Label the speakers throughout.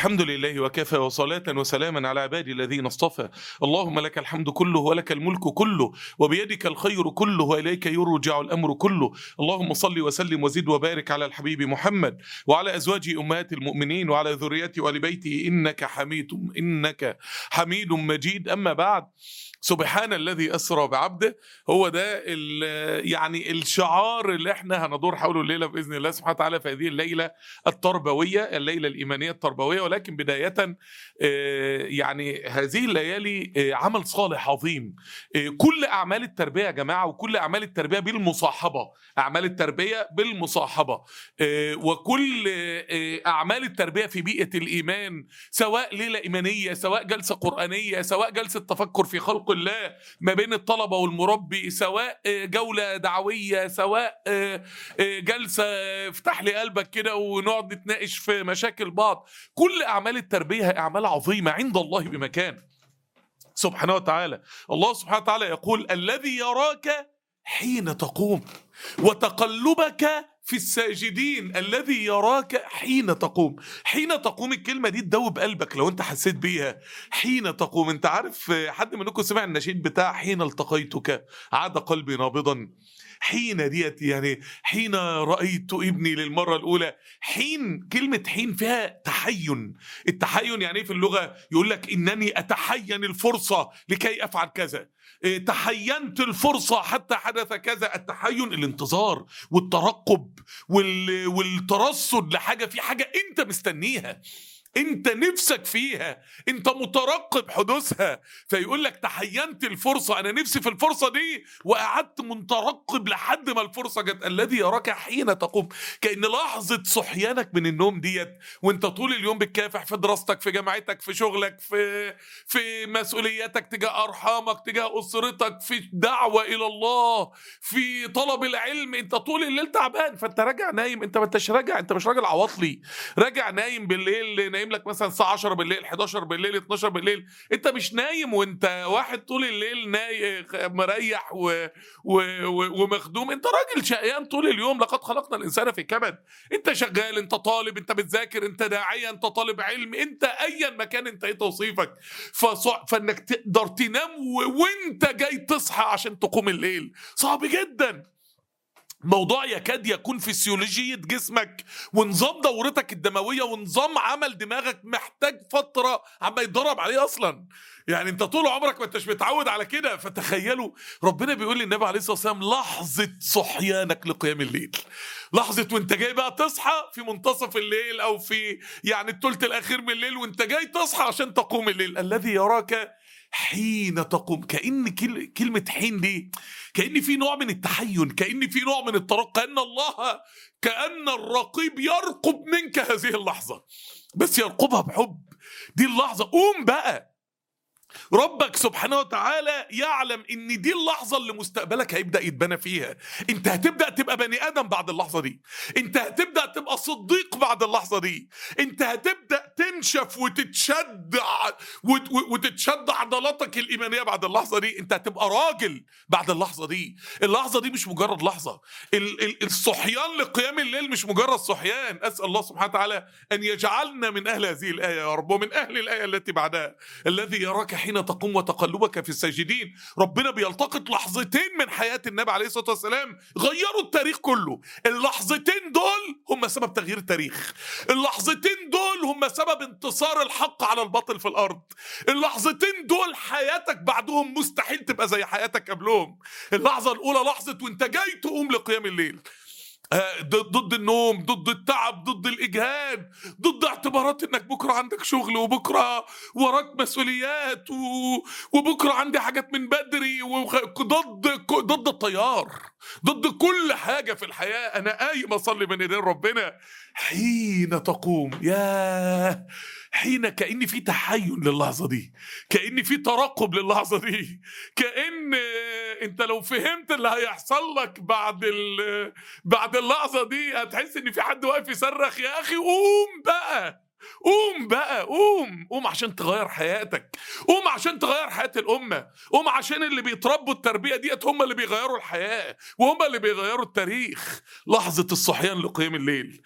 Speaker 1: الحمد لله وكفى وصلاة وسلاما على عبادي الذين اصطفى اللهم لك الحمد كله ولك الملك كله وبيدك الخير كله وإليك يرجع الأمر كله اللهم صل وسلم وزد وبارك على الحبيب محمد وعلى أزواج أمهات المؤمنين وعلى ذريته وآل بيته إنك حميد إنك حميد مجيد أما بعد سبحان الذي أسرى بعبده هو ده ال- يعني الشعار اللي احنا هندور حوله الليلة بإذن الله سبحانه وتعالى في هذه الليلة التربوية الليلة الإيمانية التربوية ولكن بداية آه، يعني هذه الليالي آه، عمل صالح عظيم آه، كل أعمال التربية يا جماعة وكل أعمال التربية بالمصاحبة أعمال التربية بالمصاحبة آه، وكل آه، آه، أعمال التربية في بيئة الإيمان سواء ليلة إيمانية سواء جلسة قرآنية سواء جلسة تفكر في خلق الله ما بين الطلبة والمربي سواء آه، جولة دعوية سواء آه، آه، جلسة افتح لي قلبك كده ونقعد نتناقش في مشاكل بعض كل أعمال التربية هي أعمال عظيمة عند الله بمكان سبحانه وتعالى الله سبحانه وتعالى يقول الذي يراك حين تقوم وتقلبك في الساجدين الذي يراك حين تقوم حين تقوم الكلمة دي تدوب قلبك لو انت حسيت بيها حين تقوم انت عارف حد منكم سمع النشيد بتاع حين التقيتك عاد قلبي نابضا حين ديت يعني حين رأيت ابني للمرة الأولى حين كلمة حين فيها تحين التحين يعني ايه في اللغة يقول لك إنني أتحين الفرصة لكي أفعل كذا إيه، تحينت الفرصة حتى حدث كذا التحين الانتظار والترقب وال... والترصد لحاجة في حاجة أنت مستنيها انت نفسك فيها انت مترقب حدوثها فيقول لك تحينت الفرصة انا نفسي في الفرصة دي وقعدت مترقب لحد ما الفرصة جت الذي يراك حين تقوم كأن لحظة صحيانك من النوم ديت وانت طول اليوم بتكافح في دراستك في جامعتك في شغلك في في مسؤولياتك تجاه ارحامك تجاه اسرتك في دعوة الى الله في طلب العلم انت طول الليل تعبان فانت راجع نايم انت ما انتش راجع انت مش راجل عواطلي راجع نايم بالليل نايم لك مثلا الساعه 10 بالليل 11 بالليل 12 بالليل انت مش نايم وانت واحد طول الليل ناي مريح و... و... و... ومخدوم انت راجل شقيان طول اليوم لقد خلقنا الانسان في كبد انت شغال انت طالب انت بتذاكر انت داعيه انت طالب علم انت ايا مكان انت ايه توصيفك فصع... فانك تقدر تنام و... وانت جاي تصحى عشان تقوم الليل صعب جدا موضوع يكاد يكون فسيولوجية جسمك ونظام دورتك الدموية ونظام عمل دماغك محتاج فترة عما يتدرب عليه أصلا يعني انت طول عمرك ما انتش متعود على كده فتخيلوا ربنا بيقول للنبي عليه الصلاة والسلام لحظة صحيانك لقيام الليل لحظة وانت جاي بقى تصحى في منتصف الليل او في يعني الثلث الاخير من الليل وانت جاي تصحى عشان تقوم الليل الذي يراك حين تقوم كأن كل كلمة حين دي كأن في نوع من التحين كأن في نوع من الترقب كأن الله كأن الرقيب يرقب منك هذه اللحظة بس يرقبها بحب دي اللحظة قوم بقى ربك سبحانه وتعالى يعلم ان دي اللحظه اللي مستقبلك هيبدا يتبنى فيها انت هتبدا تبقى بني ادم بعد اللحظه دي انت هتبدا تبقى صديق بعد اللحظه دي انت هتبدا تنشف وتتشد ع- وت- وتتشد عضلاتك الايمانيه بعد اللحظه دي انت هتبقى راجل بعد اللحظه دي اللحظه دي مش مجرد لحظه ال- ال- الصحيان لقيام الليل مش مجرد صحيان اسال الله سبحانه وتعالى ان يجعلنا من اهل هذه الايه يا رب ومن اهل الايه التي بعدها الذي يراك حين تقوم وتقلبك في الساجدين ربنا بيلتقط لحظتين من حياه النبي عليه الصلاه والسلام غيروا التاريخ كله اللحظتين دول هم سبب تغيير التاريخ اللحظتين دول هم سبب انتصار الحق على الباطل في الارض اللحظتين دول حياتك بعدهم مستحيل تبقى زي حياتك قبلهم اللحظه الاولى لحظه وانت جاي تقوم لقيام الليل آه، ضد ضد النوم ضد التعب ضد الاجهاد ضد اعتبارات انك بكره عندك شغل وبكره وراك مسؤوليات و... وبكره عندي حاجات من بدري وخ... ضد ضد التيار ضد كل حاجه في الحياه انا قايم اصلي من ايدين ربنا حين تقوم ياه حين كأن في تحين للحظة دي كأن في ترقب للحظة دي كأن آه، انت لو فهمت اللي هيحصل لك بعد ال... بعد اللحظة دي هتحس ان في حد واقف يصرخ يا اخي قوم بقى قوم بقى قوم قوم عشان تغير حياتك قوم عشان تغير حياة الأمة قوم عشان اللي بيتربوا التربية ديت هم اللي بيغيروا الحياة وهم اللي بيغيروا التاريخ لحظة الصحيان لقيام الليل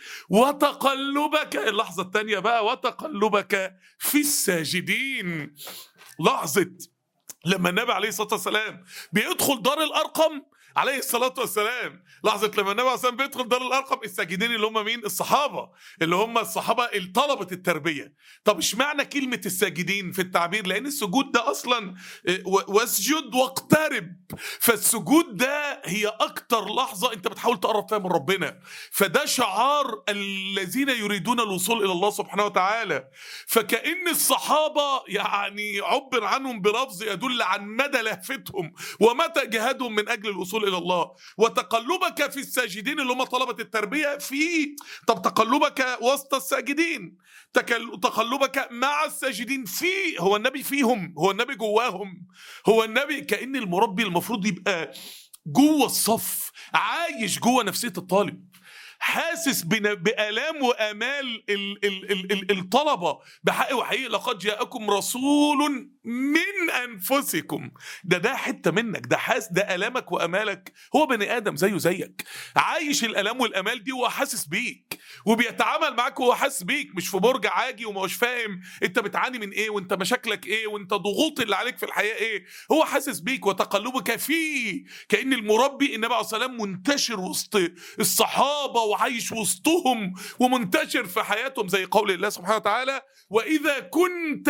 Speaker 1: وتقلبك اللحظة التانية بقى وتقلبك في الساجدين لحظة لما النبي عليه الصلاة والسلام بيدخل دار الأرقم عليه الصلاة والسلام لحظة لما النبي عليه الصلاة والسلام بيدخل دار الأرقم الساجدين اللي هم مين الصحابة اللي هم الصحابة اللي طلبة التربية طب اشمعنى كلمة الساجدين في التعبير لأن السجود ده أصلا اه، و- واسجد واقترب فالسجود ده هي أكتر لحظة أنت بتحاول تقرب فيها من ربنا فده شعار الذين يريدون الوصول إلى الله سبحانه وتعالى فكأن الصحابة يعني عبر عنهم بلفظ يدل عن مدى لهفتهم ومتى جهادهم من أجل الوصول إلى الله وتقلبك في الساجدين اللي هم طلبة التربية في طب تقلبك وسط الساجدين تكل- تقلبك مع الساجدين في هو النبي فيهم هو النبي جواهم هو النبي كأن المربي المفروض يبقى جوه الصف عايش جوه نفسية الطالب حاسس بن- بآلام وآمال ال- ال- ال- ال- الطلبة بحق وحقيقي لقد جاءكم رسول من أنفسكم ده ده حتة منك ده حاس ده آلامك وآمالك هو بني آدم زيه زيك عايش الآلام والآمال دي وهو حاسس بيك وبيتعامل معاك وهو حاسس بيك مش في برج عاجي ومش فاهم انت بتعاني من ايه وانت مشاكلك ايه وانت ضغوط اللي عليك في الحياة ايه هو حاسس بيك وتقلبك فيه كأن المربي النبي عليه الصلاة والسلام منتشر وسط الصحابة وعايش وسطهم ومنتشر في حياتهم زي قول الله سبحانه وتعالى وإذا كنت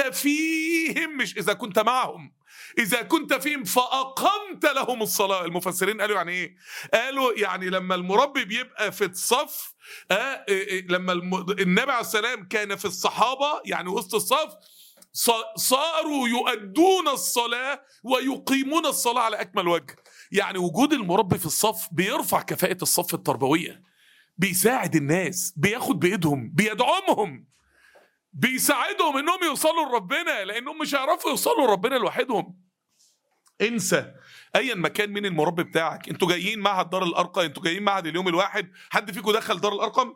Speaker 1: فيهم مش إذا كنت معهم إذا كنت فيهم فأقمت لهم الصلاة المفسرين قالوا يعني إيه قالوا يعني لما المربي بيبقى في الصف آه إيه إيه لما الم- النبي عليه السلام كان في الصحابة يعني وسط الصف ص- صاروا يؤدون الصلاة ويقيمون الصلاة على أكمل وجه يعني وجود المربي في الصف بيرفع كفاءة الصف التربوية بيساعد الناس بياخد بإيدهم بيدعمهم بيساعدهم انهم يوصلوا لربنا لانهم مش هيعرفوا يوصلوا لربنا لوحدهم انسى ايا مكان مين المربي بتاعك انتوا جايين معهد دار الارقم انتوا جايين معهد اليوم الواحد حد فيكم دخل دار الارقم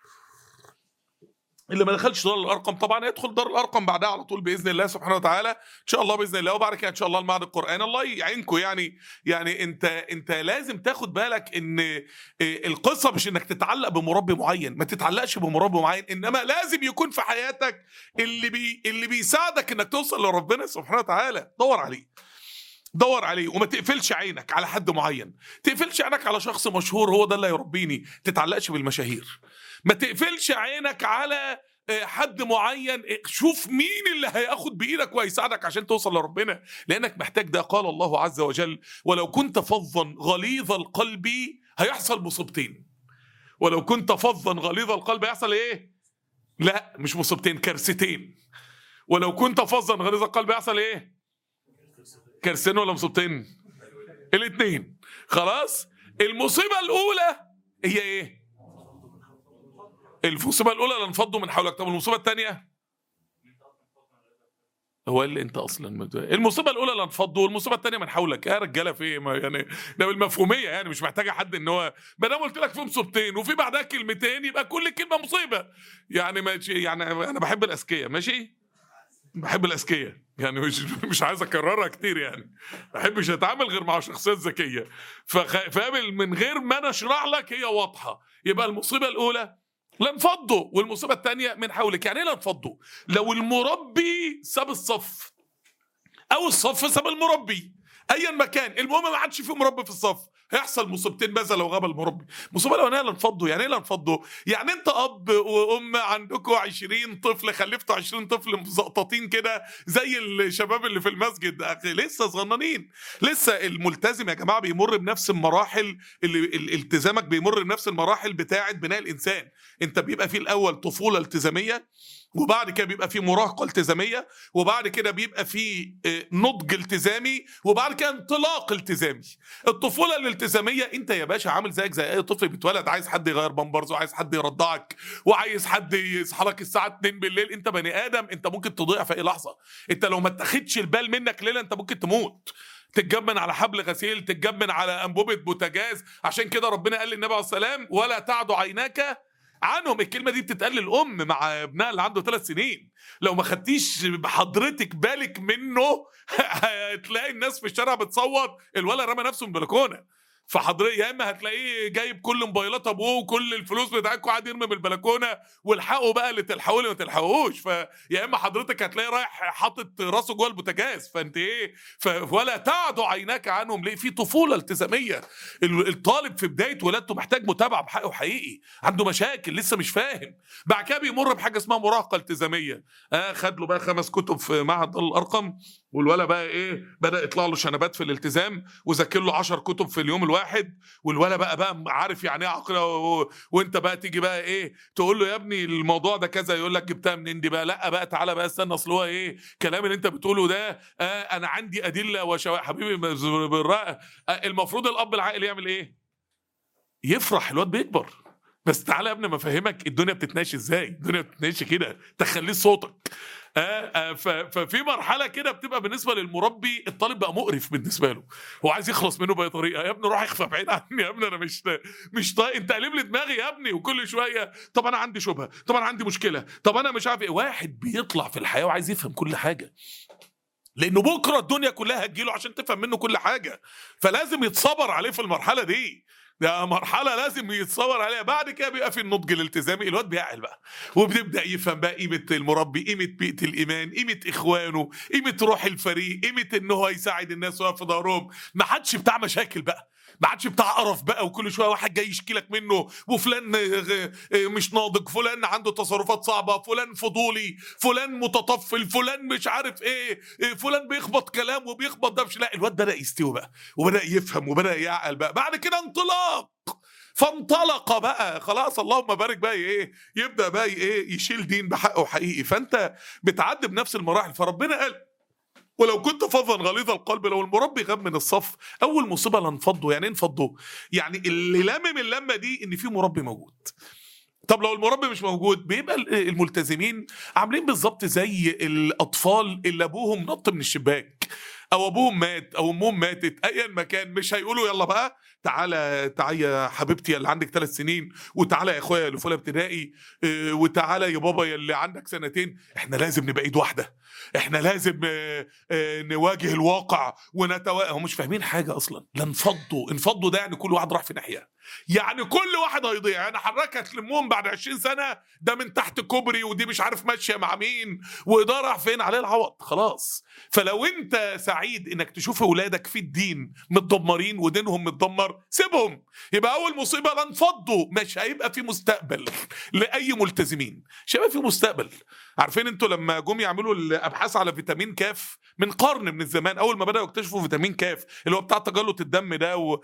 Speaker 1: اللي ما دخلش دار الارقم طبعا هيدخل دار الارقم بعدها على طول باذن الله سبحانه وتعالى ان شاء الله باذن الله وبعد كده ان شاء الله المعهد القراني الله يعينكم يعني يعني انت انت لازم تاخد بالك ان إيه، القصه مش انك تتعلق بمربي معين ما تتعلقش بمربي معين انما لازم يكون في حياتك اللي بي اللي بيساعدك انك توصل لربنا سبحانه وتعالى دور عليه دور عليه وما تقفلش عينك على حد معين تقفلش عينك على شخص مشهور هو ده اللي هيربيني تتعلقش بالمشاهير ما تقفلش عينك على آه، حد معين آه، شوف مين اللي هياخد بايدك وهيساعدك عشان توصل لربنا لانك محتاج ده قال الله عز وجل ولو كنت فظا غليظ القلب هيحصل مصيبتين ولو كنت فظا غليظ القلب هيحصل ايه لا مش مصيبتين كارثتين ولو كنت فظا غليظ القلب هيحصل ايه كارثتين ولا مصيبتين الاثنين خلاص المصيبه الاولى هي ايه المصيبه الاولى لانفضوا من حولك طب المصيبه الثانيه هو اللي انت اصلا مت- المصيبه الاولى لانفضوا والمصيبه الثانيه من حولك يا رجاله في ايه ما يعني ده بالمفهوميه يعني مش محتاجه حد ان هو ما دام قلت لك في مصيبتين وفي بعدها كلمتين يبقى كل كلمه مصيبه يعني ما يعني انا بحب الاذكياء ماشي بحب الاذكياء يعني مش مش عايز اكررها كتير يعني ما بحبش اتعامل غير مع شخصيات ذكيه فخ- فقابل من غير ما انا اشرح لك هي واضحه يبقى المصيبه الاولى لانفضوا والمصيبه الثانيه من حولك يعني ايه لانفضوا لو المربي ساب الصف او الصف ساب المربي ايا مكان المهم ما عادش في مربي في الصف هيحصل مصيبتين ماذا لو غاب المربي المصيبه الاولانيه لانفضوا يعني ايه لانفضوا يعني انت اب وام عندكم 20 طفل خلفتوا 20 طفل مزقططين كده زي الشباب اللي في المسجد اخي لسه صغننين لسه الملتزم يا جماعه بيمر بنفس المراحل اللي ال- التزامك بيمر بنفس المراحل بتاعه بناء الانسان انت بيبقى في الاول طفوله التزاميه وبعد كده بيبقى في مراهقه التزاميه وبعد كده بيبقى في آه، نضج التزامي وبعد كده انطلاق التزامي الطفوله الالتزاميه انت يا باشا عامل زيك زي اي طفل بيتولد عايز حد يغير بامبرز وعايز حد يرضعك وعايز حد يصحى لك الساعه 2 بالليل انت بني ادم انت ممكن تضيع في اي لحظه انت لو ما اتخدش البال منك ليله انت ممكن تموت تتجمن على حبل غسيل تتجمن على انبوبه بوتاجاز عشان كده ربنا قال للنبي عليه السلام ولا تعد عيناك عنهم الكلمه دي بتتقال للام مع ابنها اللي عنده ثلاث سنين لو ما خدتيش حضرتك بالك منه هتلاقي الناس في الشارع بتصوت الولد رمى نفسه من البلكونه فحضرتك يا اما هتلاقيه جايب كل موبايلات ابوه وكل الفلوس بتاعتكم قاعد يرمي من البلكونه والحقوا بقى اللي تلحقوا اللي ما تلحقوش فيا اما حضرتك هتلاقيه رايح حاطط راسه جوه البوتاجاز فانت ايه ف- ولا تعد عيناك عنهم ليه في طفوله التزاميه ال- الطالب في بدايه ولادته محتاج متابعه بحقه حقيقي عنده مشاكل لسه مش فاهم بعد كده بيمر بحاجه اسمها مراهقه التزاميه اه خد له بقى خمس كتب في معهد الارقم والولا بقى ايه بدا يطلع له شنبات في الالتزام وذاكر له 10 كتب في اليوم الواحد والولا بقى بقى عارف يعني ايه عقله و... وانت بقى تيجي بقى ايه تقول له يا ابني الموضوع ده كذا يقول لك جبتها منين دي بقى لا بقى تعالى بقى استنى اصل هو ايه الكلام اللي انت بتقوله ده آه انا عندي ادله وشواهد حبيبي بالرأي آه المفروض الاب العاقل يعمل ايه يفرح الواد بيكبر بس تعالى يا ابني ما افهمك الدنيا بتتناقش ازاي الدنيا بتتناقش كده تخليه صوتك آه آه ف- ففي مرحله كده بتبقى بالنسبه للمربي الطالب بقى مقرف بالنسبه له هو عايز يخلص منه باي طريقه يا ابني روح اخفى بعيد عني يا ابني انا مش مش طايق انت قلب لي دماغي يا ابني وكل شويه طب انا عندي شبهه طب انا عندي مشكله طب انا مش عارف ايه واحد بيطلع في الحياه وعايز يفهم كل حاجه لانه بكره الدنيا كلها هتجيله عشان تفهم منه كل حاجه فلازم يتصبر عليه في المرحله دي ده مرحله لازم يتصبر عليها بعد كده بيبقى في النضج الالتزامي الواد بيعقل بقى وبنبدا يفهم بقى قيمه المربي قيمه بيئه الايمان قيمه اخوانه قيمه روح الفريق قيمه ان هو يساعد الناس ويقف في ظهرهم ما حدش بتاع مشاكل بقى ما عادش بتاع قرف بقى وكل شويه واحد جاي يشكي لك منه وفلان آه، آه، مش ناضج فلان عنده تصرفات صعبه فلان فضولي فلان متطفل فلان مش عارف ايه آه، فلان بيخبط كلام وبيخبط ده مش لا الواد بدا يستوي بقى وبدا يفهم وبدا يعقل بقى بعد كده انطلاق فانطلق بقى خلاص اللهم بارك بقى ايه يبدا بقى ايه يشيل دين بحقه حقيقي فانت بتعدي بنفس المراحل فربنا قال ولو كنت فظا غليظ القلب لو المربي غاب من الصف اول مصيبه لنفضه يعني ايه نفضه يعني اللي لامم اللمه دي ان في مربي موجود طب لو المربي مش موجود بيبقى ال- الملتزمين عاملين بالظبط زي الاطفال اللي ابوهم نط من الشباك او ابوهم مات او امهم ماتت ايا ما كان مش هيقولوا يلا بقى تعالى تعالى يا حبيبتي اللي عندك ثلاث سنين وتعالى يا اخويا اللي في اولى ابتدائي اه، وتعالى يا بابا يا اللي عندك سنتين احنا لازم نبقى ايد واحده احنا لازم اه، اه، نواجه الواقع ونتوا هم مش فاهمين حاجه اصلا لا انفضوا انفضوا ده يعني كل واحد راح في ناحيه يعني كل واحد هيضيع يعني حضرتك هتلمهم بعد 20 سنه ده من تحت كوبري ودي مش عارف ماشيه مع مين وده راح فين عليه العوض خلاص فلو انت سعيد انك تشوف اولادك في الدين متدمرين ودينهم متدمر سيبهم يبقى اول مصيبه لا انفضوا مش هيبقى في مستقبل لاي ملتزمين مش هيبقى في مستقبل عارفين انتوا لما جم يعملوا الابحاث على فيتامين كاف من قرن من الزمان اول ما بداوا يكتشفوا فيتامين كاف اللي هو بتاع تجلط الدم ده و...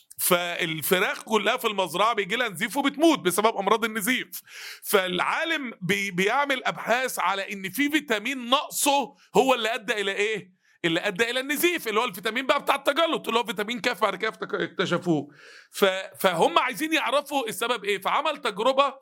Speaker 1: فالفراخ كلها في المزرعه بيجي لها نزيف وبتموت بسبب امراض النزيف فالعالم بي بيعمل ابحاث على ان في فيتامين نقصه هو اللي ادى الى ايه اللي ادى الى النزيف اللي هو الفيتامين بقى بتاع التجلط اللي هو فيتامين كاف بعد كده افتك- اكتشفوه ف... فهم عايزين يعرفوا السبب ايه فعمل تجربه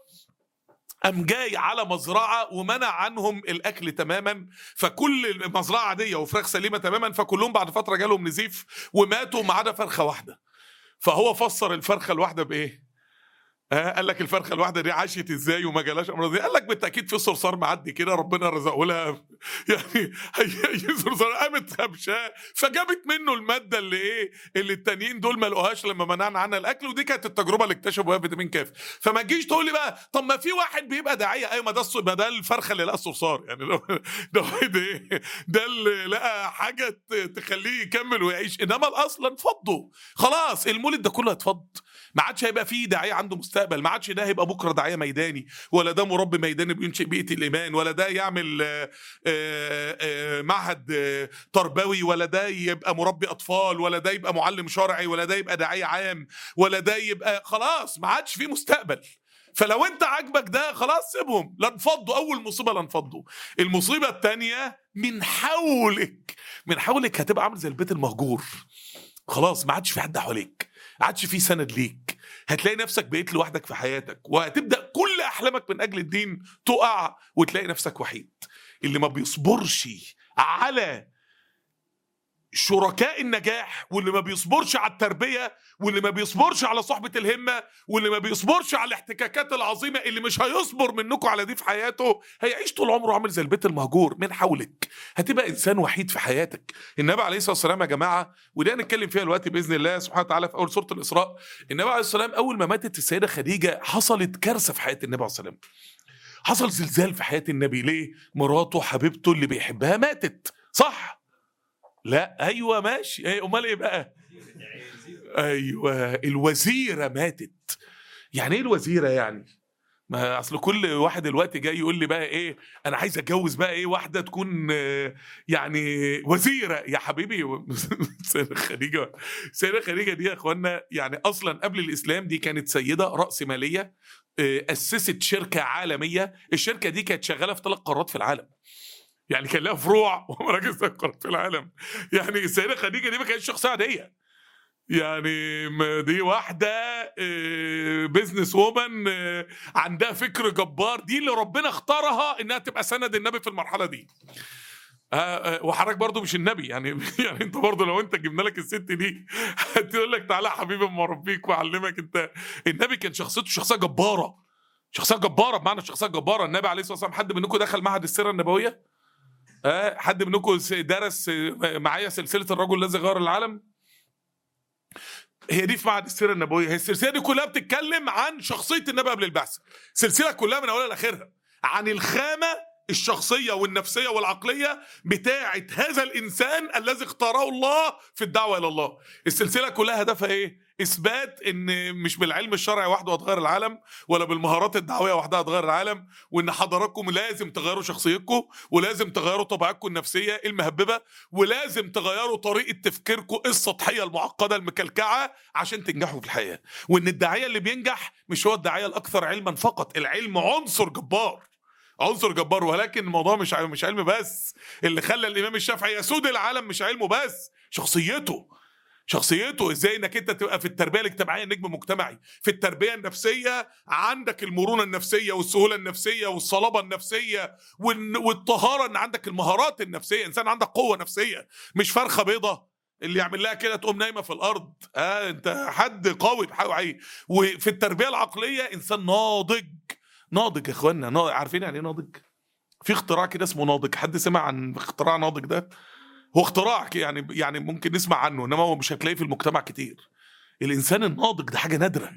Speaker 1: قام جاي على مزرعه ومنع عنهم الاكل تماما فكل المزرعه عاديه وفراخ سليمه تماما فكلهم بعد فتره جالهم نزيف وماتوا ما عدا فرخه واحده فهو فسر الفرخه الواحده بايه؟ آه قال لك الفرخه الواحده دي عاشت ازاي وما جالهاش امراض دي؟ قال لك بالتاكيد في صرصار معدي كده ربنا رزقه لها يعني هي هي صرصار قامت خبشاه فجابت منه الماده اللي ايه اللي التانيين دول ما لقوهاش لما منعنا عنها الاكل ودي كانت التجربه اللي اكتشفوا بيها فيتامين كاف فما تجيش تقول لي بقى طب ما في واحد بيبقى داعيه ايوه ما ده الص- ما ده الفرخه اللي لقى الصرصار يعني ده ده واحد ايه ده اللي لقى حاجه ت- تخليه يكمل ويعيش انما الاصل انفضوا خلاص المولد ده كله اتفض ما عادش هيبقى فيه داعيه عنده مستقبل ما عادش ده هيبقى بكره داعيه ميداني ولا ده مربي ميداني بينشئ بيئه الايمان ولا ده يعمل آه، آه، آه، معهد آه، تربوي ولا ده يبقى مربي اطفال ولا ده يبقى معلم شرعي ولا ده يبقى داعيه عام ولا ده يبقى خلاص ما عادش فيه مستقبل فلو انت عاجبك ده خلاص سيبهم لا انفضوا اول مصيبه لا انفضوا المصيبه الثانيه من حولك من حولك هتبقى عامل زي البيت المهجور خلاص ما عادش في حد حواليك ما عادش في سند ليك هتلاقي نفسك بقيت لوحدك في حياتك وهتبدا كل احلامك من اجل الدين تقع وتلاقي نفسك وحيد اللي ما بيصبرش على شركاء النجاح واللي ما بيصبرش على التربيه واللي ما بيصبرش على صحبه الهمه واللي ما بيصبرش على الاحتكاكات العظيمه اللي مش هيصبر منكم على دي في حياته هيعيش طول عمره عامل زي البيت المهجور من حولك هتبقى انسان وحيد في حياتك النبي عليه الصلاه والسلام يا جماعه ودي هنتكلم فيها دلوقتي باذن الله سبحانه وتعالى في اول سوره الاسراء النبي عليه الصلاه والسلام اول ما ماتت السيده خديجه حصلت كارثه في حياه النبي عليه الصلاه والسلام حصل زلزال في حياه النبي ليه مراته حبيبته اللي بيحبها ماتت صح لا ايوه ماشي ايه امال ايه بقى ايوه الوزيره ماتت يعني ايه الوزيره يعني ما اصل كل واحد دلوقتي جاي يقول لي بقى ايه انا عايز اتجوز بقى ايه واحده تكون آه، يعني وزيره يا حبيبي سيدة خديجه سيدة خديجه دي يا اخوانا يعني اصلا قبل الاسلام دي كانت سيده راس ماليه آه، اسست شركه عالميه الشركه دي كانت شغاله في ثلاث قارات في العالم يعني كان لها فروع ومراكز ثلاث قارات في العالم يعني السيده خديجه دي ما كانتش شخصيه عاديه يعني م- دي واحدة بزنس وومن عندها فكر جبار دي اللي ربنا اختارها انها تبقى سند النبي في المرحلة دي آه، آه، وحضرتك برضو مش النبي يعني يعني انت برضو لو انت جبنا لك الست دي هتقول لك تعالى يا حبيبي اما اربيك واعلمك انت النبي كان شخصيته شخصيه جباره شخصيه جباره بمعنى شخصيه جباره النبي عليه الصلاه والسلام حد منكم دخل معهد السيره النبويه؟ آه حد منكم س- درس آه، معايا سلسله الرجل الذي غير العالم؟ هي دي في معهد السيره النبويه هي السلسله دي كلها بتتكلم عن شخصيه النبي قبل البعث السلسله كلها من اولها لاخرها عن الخامه الشخصيه والنفسيه والعقليه بتاعه هذا الانسان الذي اختاره الله في الدعوه الى الله السلسله كلها هدفها ايه اثبات ان مش بالعلم الشرعي وحده هتغير العالم ولا بالمهارات الدعويه وحدها هتغير العالم وان حضراتكم لازم تغيروا شخصيتكم ولازم تغيروا طبيعتكم النفسيه المهببه ولازم تغيروا طريقه تفكيركم السطحيه المعقده المكلكعه عشان تنجحوا في الحياه وان الداعيه اللي بينجح مش هو الداعيه الاكثر علما فقط العلم عنصر جبار عنصر جبار ولكن الموضوع مش ع- مش علم بس اللي خلى الامام الشافعي يسود العالم مش علمه بس شخصيته شخصيته ازاي انك انت تبقى في التربيه الاجتماعيه نجم مجتمعي في التربيه النفسيه عندك المرونه النفسيه والسهوله النفسيه والصلابه النفسيه والن- والطهاره ان عندك المهارات النفسيه انسان عندك قوه نفسيه مش فرخه بيضه اللي يعمل لها كده تقوم نايمه في الارض اه انت حد قوي بحقيقي وفي التربيه العقليه انسان ناضج ناضج يا اخوانا ناضج. عارفين يعني ايه ناضج في اختراع كده اسمه ناضج حد سمع عن اختراع ناضج ده هو اختراع ك- يعني يعني ممكن نسمع عنه انما هو مش هتلاقيه في المجتمع كتير الانسان الناضج ده حاجه نادره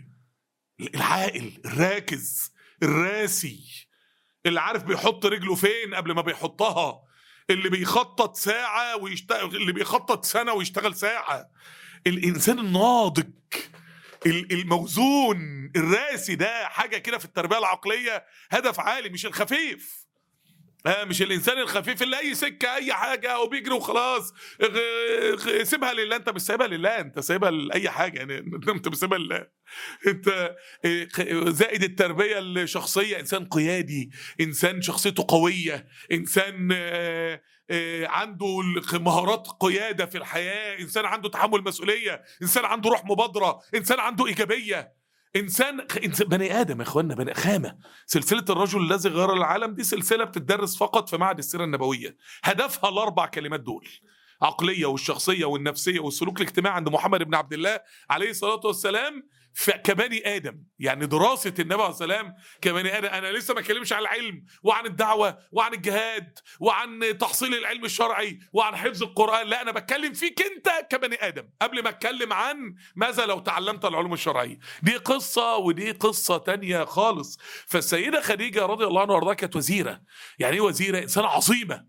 Speaker 1: العاقل الراكز الراسي اللي عارف بيحط رجله فين قبل ما بيحطها اللي بيخطط ساعة ويشتغل اللي بيخطط سنة ويشتغل ساعة الإنسان الناضج ال- الموزون الراسي ده حاجة كده في التربية العقلية هدف عالي مش الخفيف آه مش الانسان الخفيف اللي اي سكه اي حاجه وبيجري وخلاص غ- غ- سيبها لله انت مش سايبها لله انت سايبها لاي حاجه يعني انت مش سايبها لله انت آه، خ- زائد التربيه الشخصيه انسان قيادي انسان شخصيته قويه انسان آه، آه، عنده الخ- مهارات قياده في الحياه انسان عنده تحمل مسؤوليه انسان عنده روح مبادره انسان عنده ايجابيه انسان إنسان- بني ادم يا اخوانا بني خامه سلسله الرجل الذي غير العالم دي سلسله بتدرس فقط في معهد السيره النبويه هدفها الاربع كلمات دول عقليه والشخصيه والنفسيه والسلوك الاجتماعي عند محمد بن عبد الله عليه الصلاه والسلام ف- كبني ادم يعني دراسه النبي عليه السلام كبني ادم انا لسه ما اتكلمش عن العلم وعن الدعوه وعن الجهاد وعن تحصيل العلم الشرعي وعن حفظ القران لا انا بتكلم فيك انت كبني ادم قبل ما اتكلم عن ماذا لو تعلمت العلوم الشرعيه دي قصه ودي قصه تانية خالص فالسيده خديجه رضي الله عنها وارضاها كانت وزيره يعني ايه وزيره انسانه عظيمه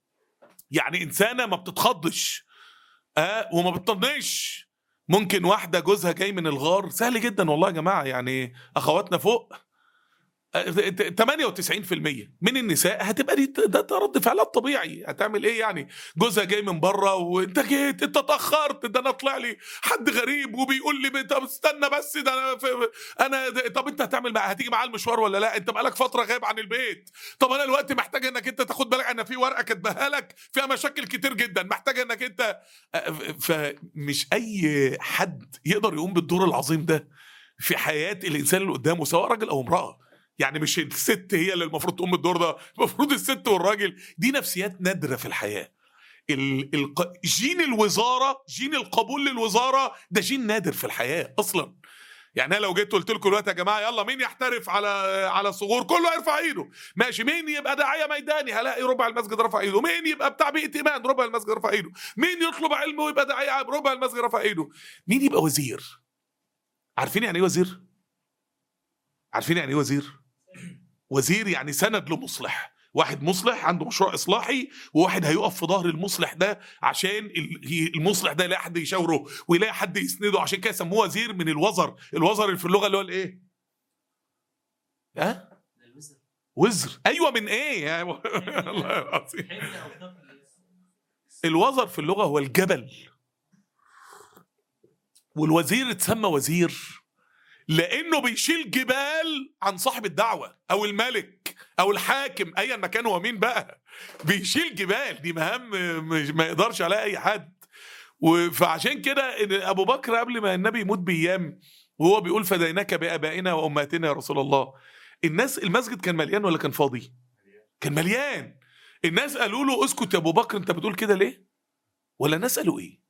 Speaker 1: يعني انسانه ما بتتخضش اه وما بتطنش ممكن واحده جوزها جاي من الغار سهل جدا والله يا جماعه يعني اخواتنا فوق آه، ت- 98% من النساء هتبقى دي ده ده رد فعلها الطبيعي هتعمل ايه يعني جوزها جاي من بره وانت جيت انت اتاخرت ده انا طلع لي حد غريب وبيقول لي طب استنى بس ده انا في انا ده طب انت هتعمل معاه هتيجي معاه المشوار ولا لا انت بقالك فتره غايب عن البيت طب انا دلوقتي محتاج انك انت تاخد بالك انا في ورقه كاتباها لك فيها مشاكل كتير جدا محتاج انك انت آه، فمش اي حد يقدر يقوم بالدور العظيم ده في حياه الانسان اللي قدامه سواء راجل او امراه يعني مش الست هي اللي المفروض تقوم بالدور ده المفروض الست والراجل دي نفسيات نادره في الحياه ال... الق... جين الوزاره جين القبول للوزاره ده جين نادر في الحياه اصلا يعني انا لو جيت قلت لكم دلوقتي يا جماعه يلا مين يحترف على على صغور كله يرفع ايده ماشي مين يبقى داعيه ميداني هلاقي ربع المسجد رفع ايده مين يبقى بتاع بيئه ايمان ربع المسجد رفع ايده مين يطلب علم ويبقى داعيه عام ربع المسجد رفع ايده مين يبقى وزير عارفين يعني ايه وزير عارفين يعني ايه وزير وزير يعني سند لمصلح واحد مصلح عنده مشروع اصلاحي وواحد هيقف في ظهر المصلح ده عشان ال- المصلح ده يلاقي حد يشاوره ويلاقي حد يسنده عشان كده سموه وزير من الوزر الوزر اللي في اللغه اللي هو الايه ها وزر ايوه من ايه يا الله العظيم الوزر في اللغه هو الجبل والوزير اتسمى وزير لانه بيشيل جبال عن صاحب الدعوه او الملك او الحاكم ايا ما كان هو مين بقى بيشيل جبال دي مهام مش- ما يقدرش عليها اي حد و- فعشان كده إن ابو بكر قبل ما النبي يموت بايام وهو بيقول فديناك بابائنا وامهاتنا يا رسول الله الناس المسجد كان مليان ولا كان فاضي كان مليان الناس قالوا له اسكت يا ابو بكر انت بتقول كده ليه ولا الناس قالوا ايه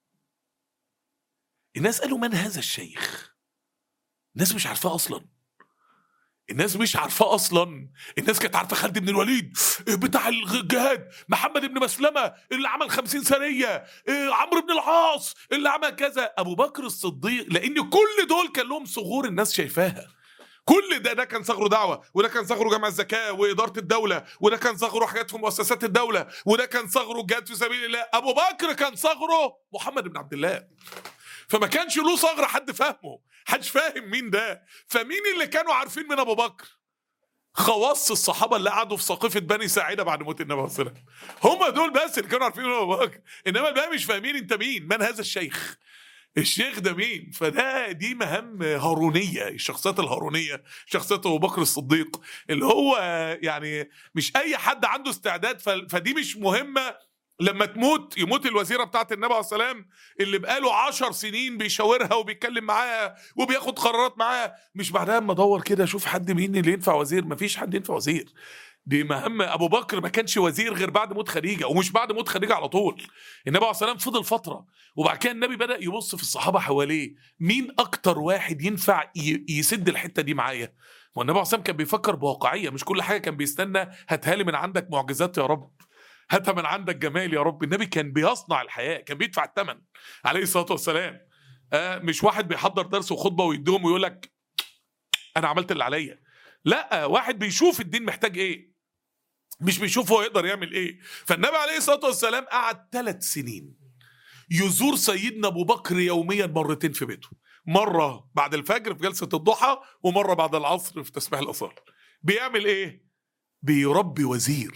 Speaker 1: الناس قالوا من هذا الشيخ الناس مش عارفاه اصلا الناس مش عارفاه اصلا الناس كانت عارفه خالد بن الوليد بتاع الجهاد محمد بن مسلمه اللي عمل خمسين سريه إيه، عمرو بن العاص اللي عمل كذا ابو بكر الصديق لان كل دول كان لهم صغور الناس شايفاها كل ده ده كان صغره دعوه وده كان صغره جمع الزكاه واداره الدوله وده كان صغره حاجات في مؤسسات الدوله وده كان صغره جهاد في سبيل الله ابو بكر كان صغره محمد بن عبد الله فما كانش له صغر حد فاهمه حدش فاهم مين ده فمين اللي كانوا عارفين من ابو بكر خواص الصحابه اللي قعدوا في ساقفه بني ساعده بعد موت النبي صلى الله عليه وسلم هم دول بس اللي كانوا عارفين من ابو بكر انما الباقي مش فاهمين انت مين من هذا الشيخ الشيخ ده مين فده دي مهام هارونيه الشخصيات الهارونيه شخصيه ابو بكر الصديق اللي هو يعني مش اي حد عنده استعداد ف- فدي مش مهمه لما تموت يموت الوزيره بتاعت النبي عليه الصلاه والسلام اللي بقاله عشر سنين بيشاورها وبيتكلم معاها وبياخد قرارات معاها مش بعدها اما ادور كده اشوف حد مين اللي ينفع وزير مفيش حد ينفع وزير دي مهمة أبو بكر ما كانش وزير غير بعد موت خديجة ومش بعد موت خديجة على طول النبي عليه الصلاة والسلام فضل فترة وبعد كده النبي بدأ يبص في الصحابة حواليه مين أكتر واحد ينفع ي- يسد الحتة دي معايا والنبي عليه الصلاة والسلام كان بيفكر بواقعية مش كل حاجة كان بيستنى هاتها لي من عندك معجزات يا رب هاتها من عندك جمال يا رب النبي كان بيصنع الحياة كان بيدفع الثمن عليه الصلاة والسلام آه مش واحد بيحضر درس وخطبة ويديهم ويقول لك أنا عملت اللي عليا لا واحد بيشوف الدين محتاج ايه مش بيشوف هو يقدر يعمل ايه فالنبي عليه الصلاه والسلام قعد ثلاث سنين يزور سيدنا ابو بكر يوميا مرتين في بيته مره بعد الفجر في جلسه الضحى ومره بعد العصر في تسبيح الاصال بيعمل ايه بيربي وزير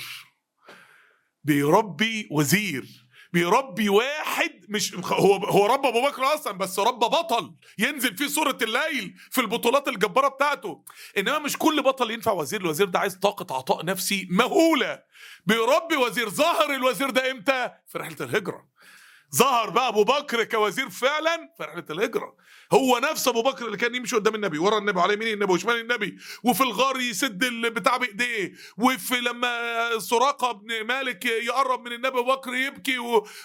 Speaker 1: بيربي وزير بيربي واحد مش هو هو ربى ابو بكر اصلا بس ربى بطل ينزل فيه سوره الليل في البطولات الجباره بتاعته انما مش كل بطل ينفع وزير الوزير ده عايز طاقه عطاء نفسي مهوله بيربي وزير ظهر الوزير ده امتى في رحله الهجره ظهر بقى ابو بكر كوزير فعلا في رحله الهجره هو نفس ابو بكر اللي كان يمشي قدام النبي ورا النبي وعلى يمين النبي وشمال النبي وفي الغار يسد البتاع بايديه وفي لما سراقه بن مالك يقرب من النبي ابو بكر يبكي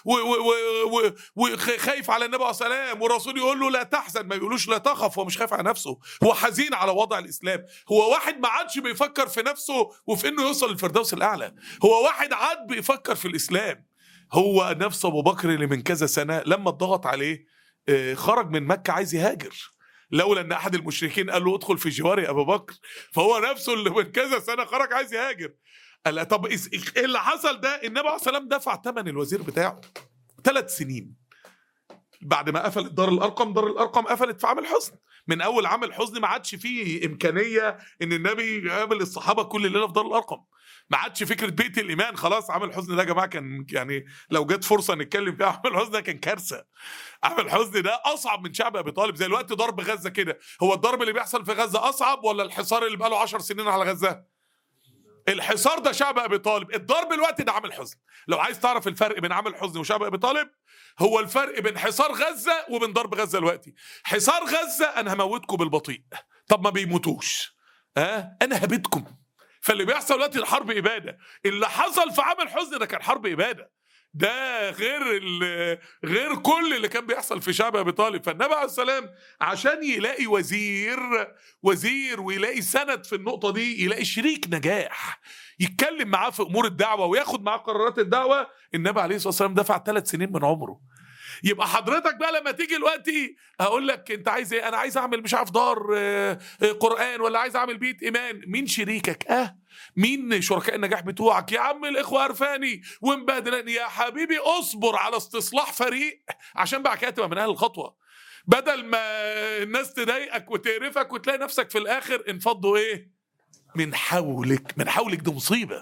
Speaker 1: وخايف على النبي عليه السلام والرسول يقول له لا تحزن ما يقولوش لا تخف هو مش خايف على نفسه هو حزين على وضع الاسلام هو واحد ما عادش بيفكر في نفسه وفي انه يوصل للفردوس الاعلى هو واحد عاد بيفكر في الاسلام هو نفس ابو بكر اللي من كذا سنه لما اتضغط عليه آه، خرج من مكه عايز يهاجر لولا ان احد المشركين قال له ادخل في جواري يا ابو بكر فهو نفسه اللي من كذا سنه خرج عايز يهاجر قال طب إس- ايه اللي حصل ده النبي عليه الصلاه والسلام دفع ثمن الوزير بتاعه ثلاث سنين بعد ما قفلت دار الارقم دار الارقم قفلت في عام الحزن من اول عام الحزن ما عادش فيه امكانيه ان النبي يقابل الصحابه كل ليله في دار الارقم ما عادش فكره بيت الايمان خلاص عام الحزن ده يا جماعه كان يعني لو جت فرصه نتكلم فيها عام الحزن ده كان كارثه عام الحزن ده اصعب من شعب ابي طالب زي الوقت ضرب غزه كده هو الضرب اللي بيحصل في غزه اصعب ولا الحصار اللي بقاله 10 سنين على غزه الحصار ده شعب ابي طالب الضرب الوقت ده عامل حزن لو عايز تعرف الفرق بين عامل حزن وشعب ابي طالب هو الفرق بين حصار غزه وبين ضرب غزه دلوقتي حصار غزه انا هموتكم بالبطيء طب ما بيموتوش ها انا هبيدكم فاللي بيحصل دلوقتي الحرب اباده اللي حصل في عام الحزن ده كان حرب اباده ده غير ال- غير كل اللي كان بيحصل في شعب ابي طالب فالنبي عليه السلام عشان يلاقي وزير وزير ويلاقي سند في النقطه دي يلاقي شريك نجاح يتكلم معاه في امور الدعوه وياخد معاه قرارات الدعوه النبي عليه الصلاه والسلام دفع ثلاث سنين من عمره يبقى حضرتك بقى لما تيجي دلوقتي هقول لك انت عايز ايه انا عايز اعمل مش عارف دار آه، آه، قران ولا عايز اعمل بيت ايمان مين شريكك اه مين شركاء النجاح بتوعك يا عم الاخوه عرفاني ومبادلاني يا حبيبي اصبر على استصلاح فريق عشان بعد كده تبقى من اهل الخطوه بدل ما الناس تضايقك وتقرفك وتلاقي نفسك في الاخر انفضوا ايه من حولك من حولك دي مصيبه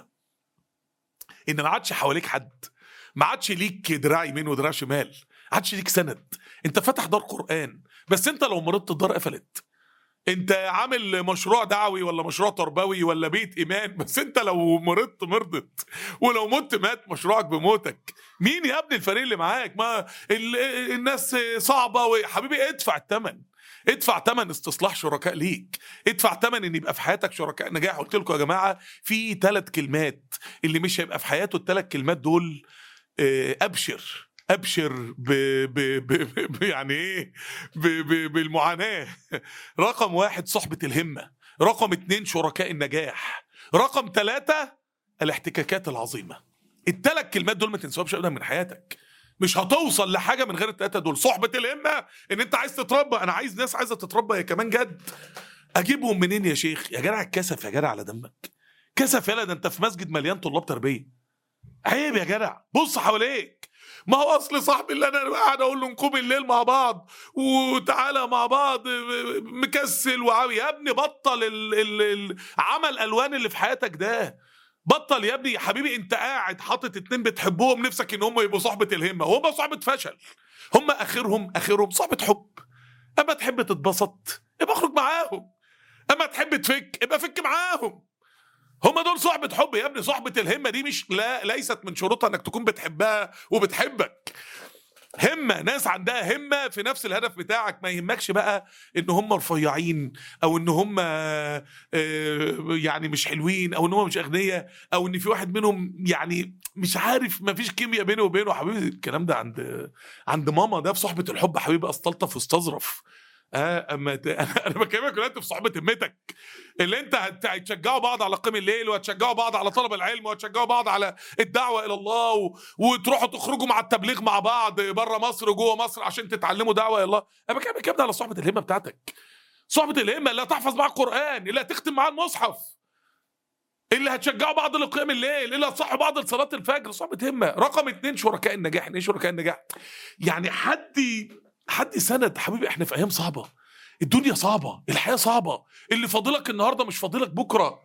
Speaker 1: ان ما عادش حواليك حد ما عادش ليك دراع يمين ودراع شمال ما عادش ليك سند انت فاتح دار قران بس انت لو مرضت الدار قفلت انت عامل مشروع دعوي ولا مشروع تربوي ولا بيت ايمان بس انت لو مرضت مرضت ولو مت مات مشروعك بموتك مين يا ابني الفريق اللي معاك ما ال- الناس صعبه وحبيبي ادفع الثمن ادفع ثمن استصلاح شركاء ليك ادفع ثمن ان يبقى في حياتك شركاء نجاح قلت لكم يا جماعه في ثلاث كلمات اللي مش هيبقى في حياته الثلاث كلمات دول آه، ابشر ابشر ب ب ب ب يعني ايه ب ب بالمعاناه رقم واحد صحبه الهمه رقم اتنين شركاء النجاح رقم ثلاثة الاحتكاكات العظيمه الثلاث كلمات دول ما تنسوهمش ابدا من حياتك مش هتوصل لحاجه من غير الثلاثه دول صحبه الهمه ان انت عايز تتربى انا عايز ناس عايزه تتربى هي كمان جد اجيبهم منين يا شيخ يا جدع الكسف يا جدع على دمك كسف يالا ده انت في مسجد مليان طلاب تربيه عيب يا جدع بص حواليك ما هو اصل صاحبي اللي انا قاعد اقول له نقوم الليل مع بعض وتعالى مع بعض مكسل وعاوي يا ابني بطل ال ال ال عمل الوان اللي في حياتك ده بطل يا ابني يا حبيبي انت قاعد حاطط اتنين بتحبهم نفسك ان هم يبقوا صحبه الهمه وهم صحبه فشل هم اخرهم اخرهم صحبه حب اما تحب تتبسط ابقى اخرج معاهم اما تحب تفك ابقى فك معاهم هم دول صحبة حب يا ابني صحبة الهمة دي مش لا ليست من شروطها انك تكون بتحبها وبتحبك همة ناس عندها همة في نفس الهدف بتاعك ما يهمكش بقى ان هم رفيعين او ان هم آه، يعني مش حلوين او ان هم مش اغنياء او ان في واحد منهم يعني مش عارف ما فيش كيمياء بينه وبينه حبيبي الكلام ده عند عند ماما ده في صحبة الحب حبيبي استلطف واستظرف اه اما ت... انا أنا بكلمك دلوقتي في صحبه همتك اللي انت هت- هتشجعوا بعض على قيام الليل وهتشجعوا بعض على طلب العلم وهتشجعوا بعض على الدعوه الى الله و... وتروحوا تخرجوا مع التبليغ مع بعض بره مصر وجوه مصر عشان تتعلموا دعوه الى الله انا بكلمك يا ابني على صحبه الهمه بتاعتك صحبه الهمه اللي هتحفظ معاه القران اللي هتختم معاه المصحف اللي هتشجعوا بعض لقيام الليل اللي هتصحوا بعض لصلاه الفجر صحبه همه رقم اتنين شركاء النجاح يعني ايه شركاء النجاح يعني حد حد سند حبيبي احنا في ايام صعبه الدنيا صعبه الحياه صعبه اللي فاضلك النهارده مش فاضلك بكره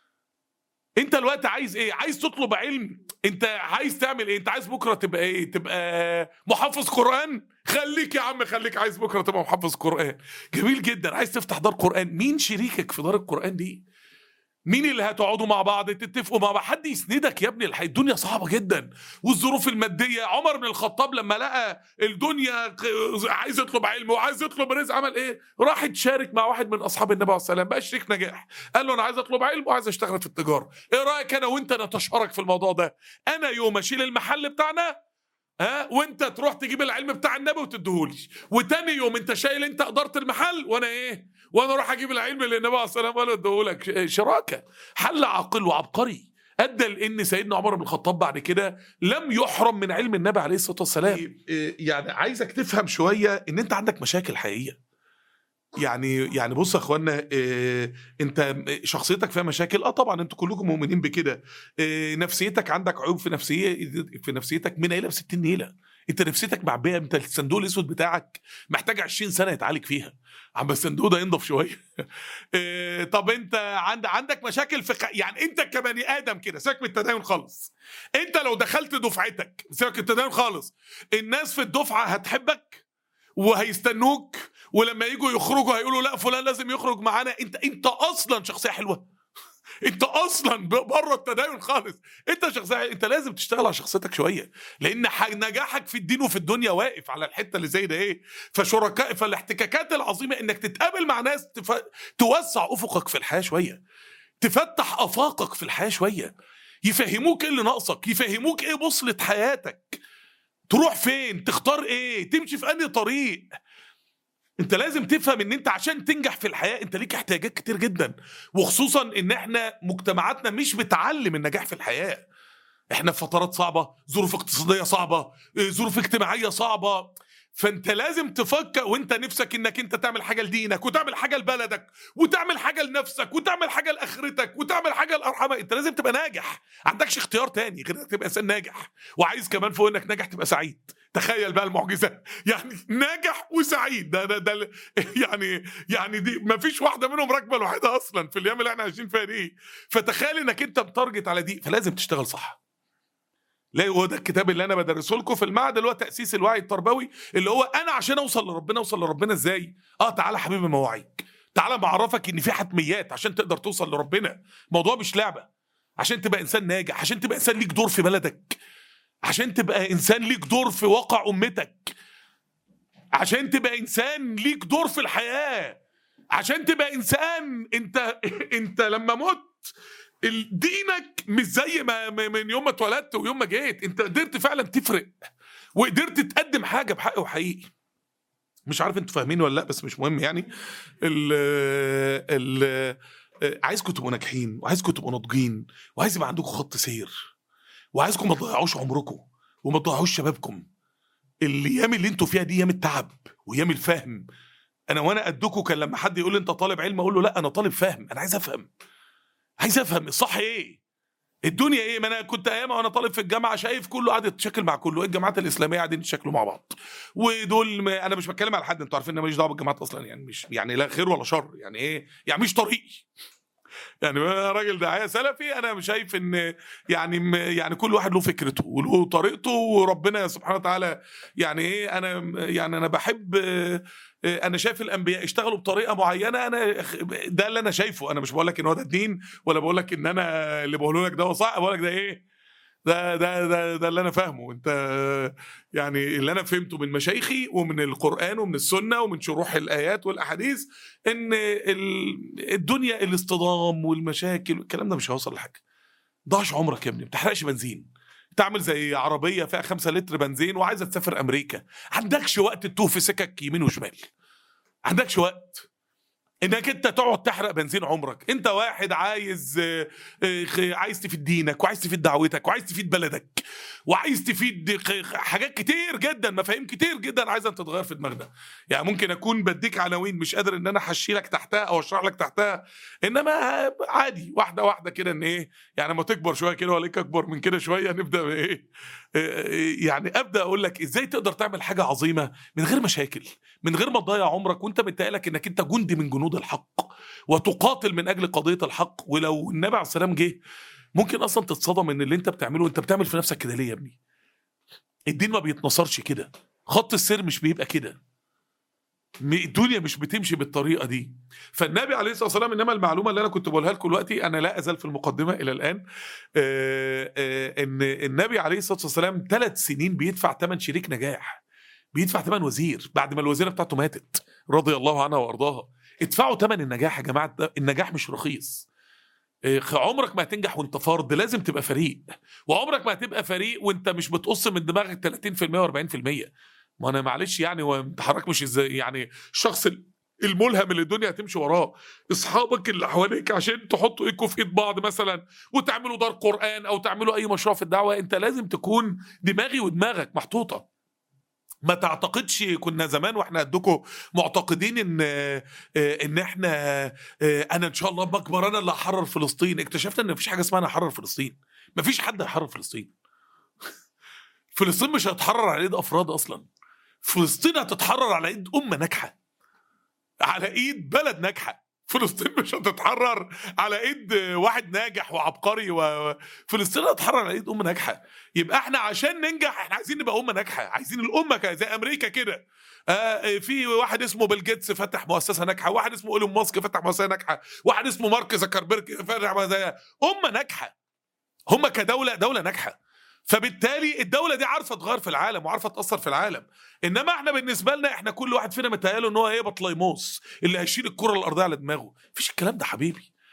Speaker 1: انت الوقت عايز ايه عايز تطلب علم انت عايز تعمل ايه انت عايز بكره تبقى ايه تبقى محفظ قران خليك يا عم خليك عايز بكره تبقى محفظ قران جميل جدا عايز تفتح دار قران مين شريكك في دار القران دي مين اللي هتقعدوا مع بعض تتفقوا مع بعض حد يسندك يا ابني الح- الدنيا صعبه جدا والظروف الماديه عمر بن الخطاب لما لقى الدنيا ق- عايز يطلب علم وعايز يطلب رزق عمل ايه راح يتشارك مع واحد من اصحاب النبي عليه السلام بقى شريك نجاح قال له انا عايز اطلب علم وعايز اشتغل في التجاره ايه رايك انا وانت نتشارك في الموضوع ده انا يوم اشيل المحل بتاعنا ها وانت تروح تجيب العلم بتاع النبي وتديهولي وتاني يوم انت شايل انت اداره المحل وانا ايه وانا اروح اجيب العلم اللي النبي عليه الصلاه والسلام قال اديهولك ش- شراكه حل عاقل وعبقري ادى لان سيدنا عمر بن الخطاب بعد كده لم يحرم من علم النبي عليه الصلاه والسلام يعني عايزك تفهم شويه ان انت عندك مشاكل حقيقيه يعني يعني بص يا اخوانا إيه انت شخصيتك فيها مشاكل اه طبعا انتوا كلكم مؤمنين بكده إيه نفسيتك عندك عيوب في نفسيه في نفسيتك من نيله ب 60 نيله انت نفسيتك معبيه انت الصندوق الاسود بتاعك محتاج 20 سنه يتعالج فيها عم الصندوق ده ينضف شويه إيه طب انت عند عندك مشاكل في ق- يعني انت كبني ادم كده سيبك من التدين خالص انت لو دخلت دفعتك سيبك من التدين خالص الناس في الدفعه هتحبك وهيستنوك ولما يجوا يخرجوا هيقولوا لا فلان لازم يخرج معانا انت انت اصلا شخصيه حلوه انت اصلا ب- بره التدين خالص انت شخصيه انت لازم تشتغل على شخصيتك شويه لان ح- نجاحك في الدين وفي الدنيا واقف على الحته اللي زي ده ايه فشركاء فالاحتكاكات العظيمه انك تتقابل مع ناس تف... توسع افقك في الحياه شويه تفتح افاقك في الحياه شويه يفهموك ايه اللي ناقصك يفهموك ايه بوصله حياتك تروح فين تختار ايه تمشي في انهي طريق انت لازم تفهم ان انت عشان تنجح في الحياه انت ليك احتياجات كتير جدا وخصوصا ان احنا مجتمعاتنا مش بتعلم النجاح في الحياه احنا في فترات صعبه ظروف اقتصاديه صعبه اه، ظروف اجتماعيه صعبه فانت لازم تفكر وانت نفسك انك انت تعمل حاجه لدينك وتعمل حاجه لبلدك وتعمل حاجه لنفسك وتعمل حاجه لاخرتك وتعمل حاجه لارحامك انت لازم تبقى ناجح عندكش اختيار تاني غير انك تبقى انسان ناجح وعايز كمان فوق انك ناجح تبقى سعيد تخيل بقى المعجزه يعني ناجح وسعيد ده ده, ده يعني يعني دي ما فيش واحده منهم راكبه لوحدها اصلا في الايام اللي احنا عايشين فيها دي فتخيل انك انت متارجت على دي فلازم تشتغل صح لا هو ده الكتاب اللي انا بدرسه لكم في المعهد اللي هو تاسيس الوعي التربوي اللي هو انا عشان اوصل لربنا اوصل لربنا ازاي اه تعالى حبيبي ما اوعيك تعالى بعرفك ان في حتميات عشان تقدر توصل لربنا الموضوع مش لعبه عشان تبقى انسان ناجح عشان تبقى انسان ليك دور في بلدك عشان تبقى انسان ليك دور في واقع امتك عشان تبقى انسان ليك دور في الحياه عشان تبقى انسان انت انت لما مت ال- دينك مش زي ما ما- من يوم ما اتولدت ويوم ما جيت انت قدرت فعلا تفرق وقدرت تقدم حاجه بحق وحقيقي مش عارف انتوا فاهمين ولا لا بس مش مهم يعني ال ال عايزكم تبقوا ناجحين وعايزكم تبقوا ناضجين وعايز يبقى عندكم خط سير وعايزكم ما تضيعوش عمركم وما تضيعوش شبابكم الايام اللي انتوا فيها دي ايام التعب وايام الفهم انا وانا قدكم كان لما حد يقول لي انت طالب علم اقول له لا انا طالب فهم انا عايز افهم عايز افهم الصح ايه الدنيا ايه ما انا كنت ايام وانا طالب في الجامعه شايف كله قاعد يتشكل مع كله إيه الجامعات الاسلاميه قاعدين يتشكلوا مع بعض ودول ما انا مش بتكلم على حد انتوا عارفين ان أنا ماليش دعوه بالجامعات اصلا يعني مش يعني لا خير ولا شر يعني ايه يعني مش طريقي يعني أنا راجل داعيه سلفي انا شايف ان يعني م- يعني كل واحد له فكرته وله طريقته وربنا سبحانه وتعالى يعني ايه انا يعني انا بحب آه، آه، انا شايف الانبياء اشتغلوا بطريقه معينه انا ده اللي انا شايفه انا مش بقول لك ان هو ده الدين ولا بقول لك ان انا اللي بقوله لك ده هو صح بقول لك ده ايه ده ده ده ده اللي انا فاهمه انت يعني اللي انا فهمته من مشايخي ومن القران ومن السنه ومن شروح الايات والاحاديث ان ال- الدنيا الاصطدام والمشاكل الكلام ده مش هيوصل لحاجه ضاعش عمرك يا ابني ما بتحرقش بنزين تعمل زي عربيه فيها خمسة لتر بنزين وعايزه تسافر امريكا عندكش وقت تتوه في سكك يمين وشمال عندكش وقت انك انت تقعد تحرق بنزين عمرك انت واحد عايز آه، آه، خ- عايز تفيد دينك وعايز تفيد دعوتك وعايز تفيد بلدك وعايز تفيد خ- خ- حاجات كتير جدا مفاهيم كتير جدا عايزه تتغير في دماغنا يعني ممكن اكون بديك عناوين مش قادر ان انا احشي لك تحتها او اشرح لك تحتها انما عادي واحده واحده كده ان ايه يعني لما تكبر شويه كده ولا اكبر من كده شويه نبدا بايه آه، يعني ابدا اقول لك ازاي تقدر تعمل حاجه عظيمه من غير مشاكل من غير ما تضيع عمرك وانت متهيألك انك انت جندي من جنود الحق وتقاتل من اجل قضيه الحق ولو النبي عليه السلام جه ممكن اصلا تتصدم ان اللي انت بتعمله انت بتعمل في نفسك كده ليه يا ابني الدين ما بيتنصرش كده خط السير مش بيبقى كده م- الدنيا مش بتمشي بالطريقه دي فالنبي عليه الصلاه والسلام انما المعلومه اللي انا كنت بقولها لكم دلوقتي انا لا ازال في المقدمه الى الان آه، آه، ان النبي عليه الصلاه والسلام ثلاث سنين بيدفع ثمن شريك نجاح بيدفع ثمن وزير بعد ما الوزيره بتاعته ماتت رضي الله عنها وارضاها ادفعوا ثمن النجاح يا جماعه ده- النجاح مش رخيص إيه، عمرك ما هتنجح وانت فرد لازم تبقى فريق وعمرك ما هتبقى فريق وانت مش بتقص من دماغك 30% و40% ما انا معلش يعني وانت حضرتك مش ازاي يعني الشخص ال- الملهم اللي الدنيا هتمشي وراه اصحابك اللي حواليك عشان تحطوا ايدكم في ايد بعض مثلا وتعملوا دار قران او تعملوا اي مشروع في الدعوه انت لازم تكون دماغي ودماغك محطوطه ما تعتقدش كنا زمان واحنا قدكم معتقدين ان ان احنا انا ان شاء الله بكبر انا اللي هحرر فلسطين اكتشفنا ان مفيش حاجه اسمها انا هحرر فلسطين مفيش حد هيحرر فلسطين فلسطين مش هتحرر على ايد افراد اصلا فلسطين هتتحرر على ايد امه ناجحه على ايد بلد ناجحه فلسطين مش هتتحرر على ايد واحد ناجح وعبقري وفلسطين هتتحرر على ايد امه ناجحه يبقى احنا عشان ننجح احنا عايزين نبقى امه ناجحه عايزين الامه كده زي امريكا كده آه في واحد اسمه بيل جيتس فتح مؤسسه ناجحه واحد اسمه ايلون ماسك فتح مؤسسه ناجحه واحد اسمه مارك زكربيرج فتح مؤسسه امه ناجحه هم كدوله دوله ناجحه فبالتالي الدولة دي عارفة تغير في العالم وعارفة تأثر في العالم إنما إحنا بالنسبة لنا إحنا كل واحد فينا متهيأله إن هو إيه بطليموس اللي هيشيل الكرة الأرضية على دماغه مفيش الكلام ده حبيبي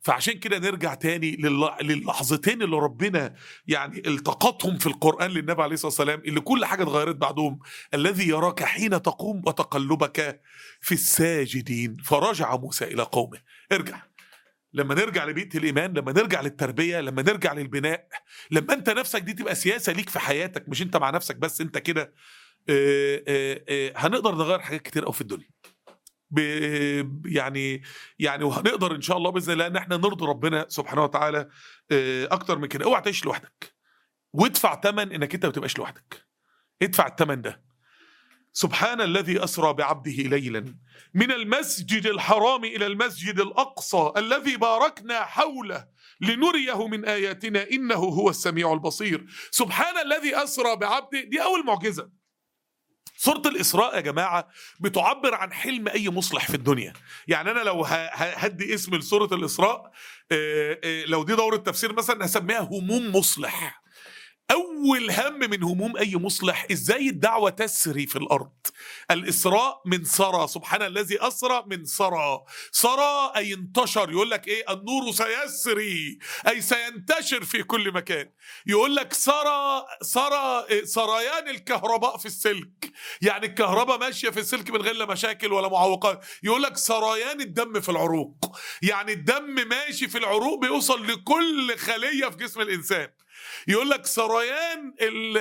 Speaker 1: فعشان كده نرجع تاني لل- للحظتين اللي ربنا يعني التقطهم في القرآن للنبي عليه الصلاة والسلام اللي كل حاجة اتغيرت بعدهم الذي يراك حين تقوم وتقلبك في الساجدين فرجع موسى إلى قومه ارجع لما نرجع لبيئة الإيمان لما نرجع للتربية لما نرجع للبناء لما أنت نفسك دي تبقى سياسة ليك في حياتك مش أنت مع نفسك بس أنت كده آه، آه، آه، هنقدر نغير حاجات كتير قوي في الدنيا ب- يعني يعني وهنقدر ان شاء الله باذن الله ان احنا نرضي ربنا سبحانه وتعالى آه، اكتر من كده اوعى تعيش لوحدك وادفع ثمن انك انت ما تبقاش لوحدك ادفع الثمن ده سبحان الذي اسرى بعبده ليلا من المسجد الحرام الى المسجد الاقصى الذي باركنا حوله لنريه من اياتنا انه هو السميع البصير سبحان الذي اسرى بعبده دي اول معجزه سورة الإسراء يا جماعة بتعبر عن حلم أي مصلح في الدنيا يعني أنا لو ه- ه- هدي اسم لسورة الإسراء آه، آه، لو دي دورة تفسير مثلا هسميها هموم مصلح أول هم من هموم أي مصلح إزاي الدعوة تسري في الأرض الإسراء من سرى سبحان الذي أسرى من سرى سرى أي انتشر يقول لك إيه النور سيسري أي سينتشر في كل مكان يقول لك سرى سرى إيه، سريان الكهرباء في السلك يعني الكهرباء ماشيه في السلك من غير لا مشاكل ولا معوقات يقول لك سريان الدم في العروق يعني الدم ماشي في العروق بيوصل لكل خليه في جسم الانسان يقول لك سريان ال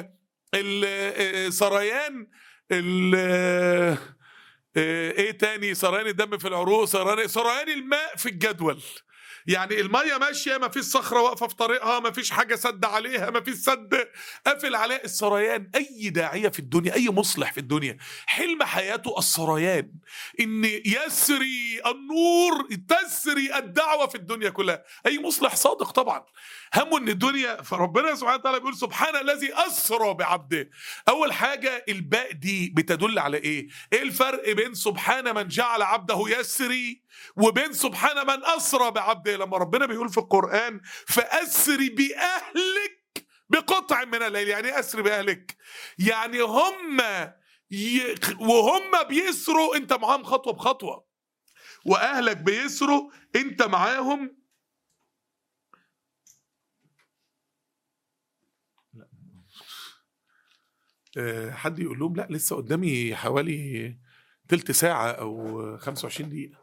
Speaker 1: ال سريان ال ايه تاني سريان الدم في العروق سريان سريان الماء في الجدول يعني الميه ماشيه ما فيش صخره واقفه في طريقها ما فيش حاجه سد عليها ما فيش سد قافل عليها السريان اي داعيه في الدنيا اي مصلح في الدنيا حلم حياته السريان ان يسري النور تسري الدعوه في الدنيا كلها اي مصلح صادق طبعا همه ان الدنيا فربنا سبحانه وتعالى بيقول سبحان الذي اسرى بعبده اول حاجه الباء دي بتدل على ايه ايه الفرق بين سبحان من جعل عبده يسري وبين سبحان من اسرى بعبده لما ربنا بيقول في القران فاسري باهلك بقطع من الليل يعني ايه اسري باهلك يعني هم ي... وهم بيسروا انت معاهم خطوه بخطوه واهلك بيسروا انت معاهم آه، حد يقول لهم لا لسه قدامي حوالي تلت ساعة أو 25 دقيقة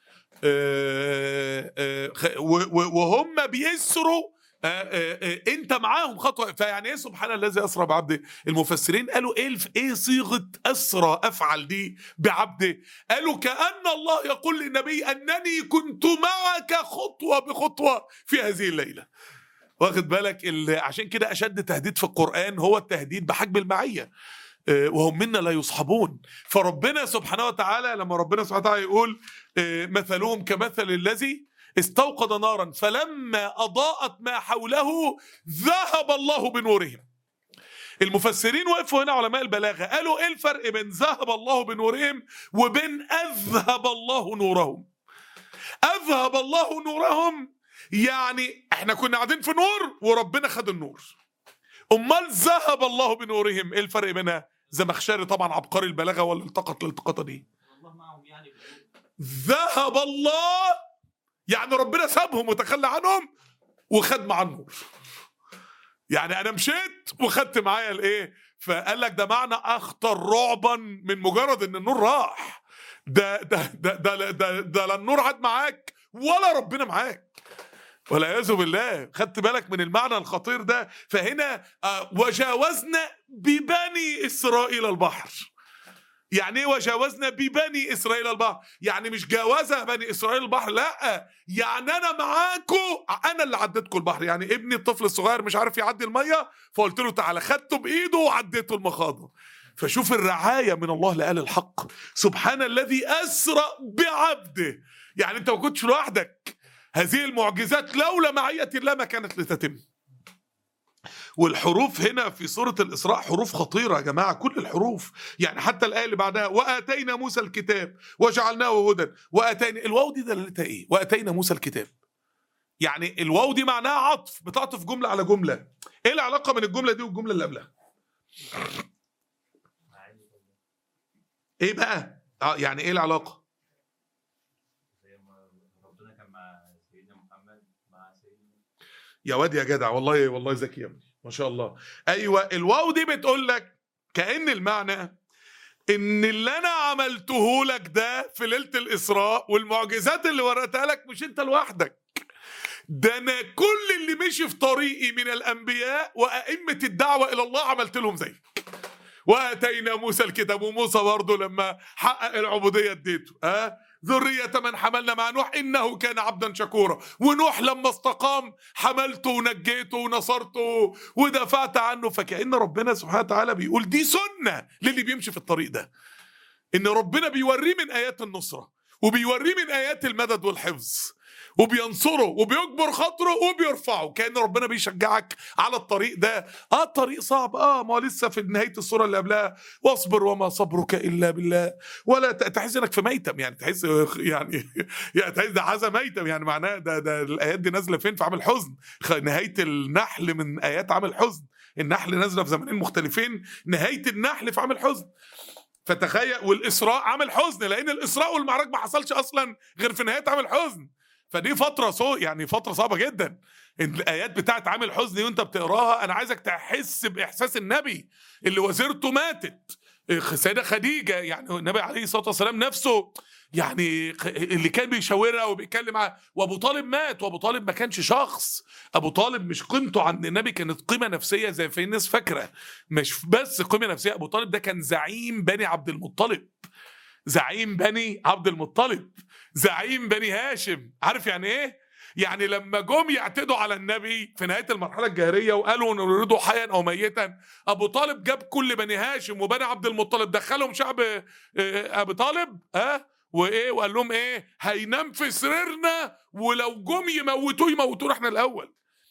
Speaker 1: آه، آه، خ- و- و- وهم بيسروا آه، آه، آه، انت معاهم خطوه فيعني ايه سبحان الذي اسرى بعبده المفسرين قالوا ايه الف- ايه صيغه اسرى افعل دي بعبده قالوا كان الله يقول للنبي انني كنت معك خطوه بخطوه في هذه الليله واخد بالك ال- عشان كده اشد تهديد في القران هو التهديد بحجم المعيه آه، وهم منا لا يصحبون فربنا سبحانه وتعالى لما ربنا سبحانه وتعالى يقول آه، مثلهم كمثل الذي استوقد نارا فلما اضاءت ما حوله ذهب الله بنورهم المفسرين وقفوا هنا علماء البلاغه قالوا ايه الفرق بين ذهب الله بنورهم وبين اذهب الله نورهم اذهب الله نورهم يعني احنا كنا قاعدين في نور وربنا خد النور امال ذهب الله بنورهم ايه الفرق بينها زمخشري طبعا عبقري البلاغه ولا التقط الالتقاطه دي
Speaker 2: الله معهم يعني
Speaker 1: ذهب الله يعني ربنا سابهم وتخلى عنهم وخد مع النور يعني انا مشيت وخدت معايا الايه فقال لك ده معنى اخطر رعبا من مجرد ان النور راح ده ده ده ده, ده, ده, ده لا النور عاد معاك ولا ربنا معاك والعياذ بالله خدت بالك من المعنى الخطير ده فهنا آه، وجاوزنا ببني اسرائيل البحر يعني ايه وجاوزنا ببني اسرائيل البحر يعني مش جاوزها بني اسرائيل البحر لا يعني انا معاكم انا اللي عديتكم البحر يعني ابني الطفل الصغير مش عارف يعدي الميه فقلت له تعالى خدته بايده وعديته المخاضه فشوف الرعايه من الله لآل الحق سبحان الذي اسرى بعبده يعني انت ما كنتش لوحدك هذه المعجزات لولا معيه الله ما كانت لتتم والحروف هنا في سورة الإسراء حروف خطيرة يا جماعة كل الحروف يعني حتى الآية اللي بعدها وآتينا موسى الكتاب وجعلناه هدى وآتينا الواو دي دلالتها إيه؟ وآتينا موسى الكتاب يعني الواو دي معناها عطف بتعطف جملة على جملة إيه العلاقة بين الجملة دي والجملة اللي قبلها؟ إيه بقى؟ آه يعني إيه العلاقة؟
Speaker 2: زي ما ربنا كان مع سيدنا
Speaker 1: يا واد يا جدع والله والله ذكي يا ابني ما شاء الله ايوه الواو دي بتقول لك كأن المعنى ان اللي انا عملته لك ده في ليله الاسراء والمعجزات اللي وريتها لك مش انت لوحدك ده انا كل اللي مشي في طريقي من الانبياء وائمه الدعوه الى الله عملت لهم زيك واتينا موسى الكتاب وموسى برضه لما حقق العبوديه اديته ها أه؟ ذرية من حملنا مع نوح إنه كان عبدا شكورا ونوح لما استقام حملته ونجيته ونصرته ودفعت عنه فكأن ربنا سبحانه وتعالى بيقول دي سنة للي بيمشي في الطريق ده إن ربنا بيوريه من آيات النصرة وبيوريه من آيات المدد والحفظ وبينصره وبيجبر خاطره وبيرفعه كان ربنا بيشجعك على الطريق ده اه الطريق صعب اه ما هو لسه في نهايه السوره اللي قبلها واصبر وما صبرك الا بالله ولا تحس انك في ميتم يعني تحس يعني يعني تحس ده حاجه ميتم يعني معناه ده ده الايات دي نازله فين في عام الحزن نهايه النحل من ايات عام الحزن النحل نازله في زمانين مختلفين نهايه النحل في عام الحزن فتخيل والاسراء عامل حزن لان الاسراء والمعراج ما حصلش اصلا غير في نهايه عام الحزن فدي فترة سو يعني فترة صعبة جدا الآيات بتاعت عامل حزن وأنت بتقراها أنا عايزك تحس بإحساس النبي اللي وزيرته ماتت السيدة خديجة يعني النبي عليه الصلاة والسلام نفسه يعني اللي كان بيشاورها وبيتكلم معاها وابو طالب مات وابو طالب ما كانش شخص ابو طالب مش قيمته عند النبي كانت قيمه نفسيه زي في الناس فاكره مش بس قيمه نفسيه ابو طالب ده كان زعيم بني عبد المطلب زعيم بني عبد المطلب زعيم بني هاشم عارف يعني ايه يعني لما جم يعتدوا على النبي في نهايه المرحله الجاهليه وقالوا نريده حيا او ميتا ابو طالب جاب كل بني هاشم وبني عبد المطلب دخلهم شعب ابي طالب ها أه؟ وايه وقال لهم ايه هينام في سريرنا ولو جم يموتوه يموتوه احنا الاول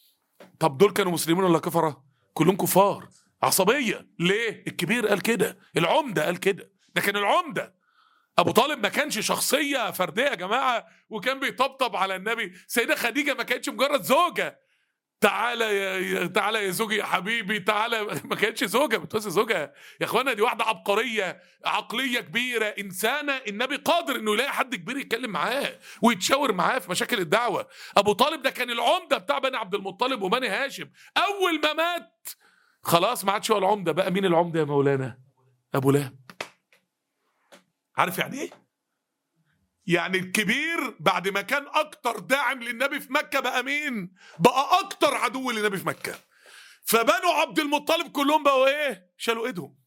Speaker 1: طب دول كانوا مسلمين ولا كفره كلهم كفار عصبيه ليه الكبير قال كده العمده قال كده ده كان العمده ابو طالب ما كانش شخصيه فرديه يا جماعه وكان بيطبطب على النبي سيده خديجه ما كانتش مجرد زوجه تعالى يا تعالى يا زوجي يا حبيبي تعالى ما كانتش زوجه بتوصي زوجها يا اخوانا دي واحده عبقريه عقليه كبيره انسانه النبي قادر انه يلاقي حد كبير يتكلم معاه ويتشاور معاه في مشاكل الدعوه ابو طالب ده كان العمده بتاع بني عبد المطلب وبني هاشم اول ما مات خلاص ما عادش هو العمده بقى مين العمده يا مولانا ابو لهب عارف يعني ايه يعني الكبير بعد ما كان اكتر داعم للنبي في مكه بقى مين بقى اكتر عدو للنبي في مكه فبنو عبد المطلب كلهم بقوا ايه شالوا ايدهم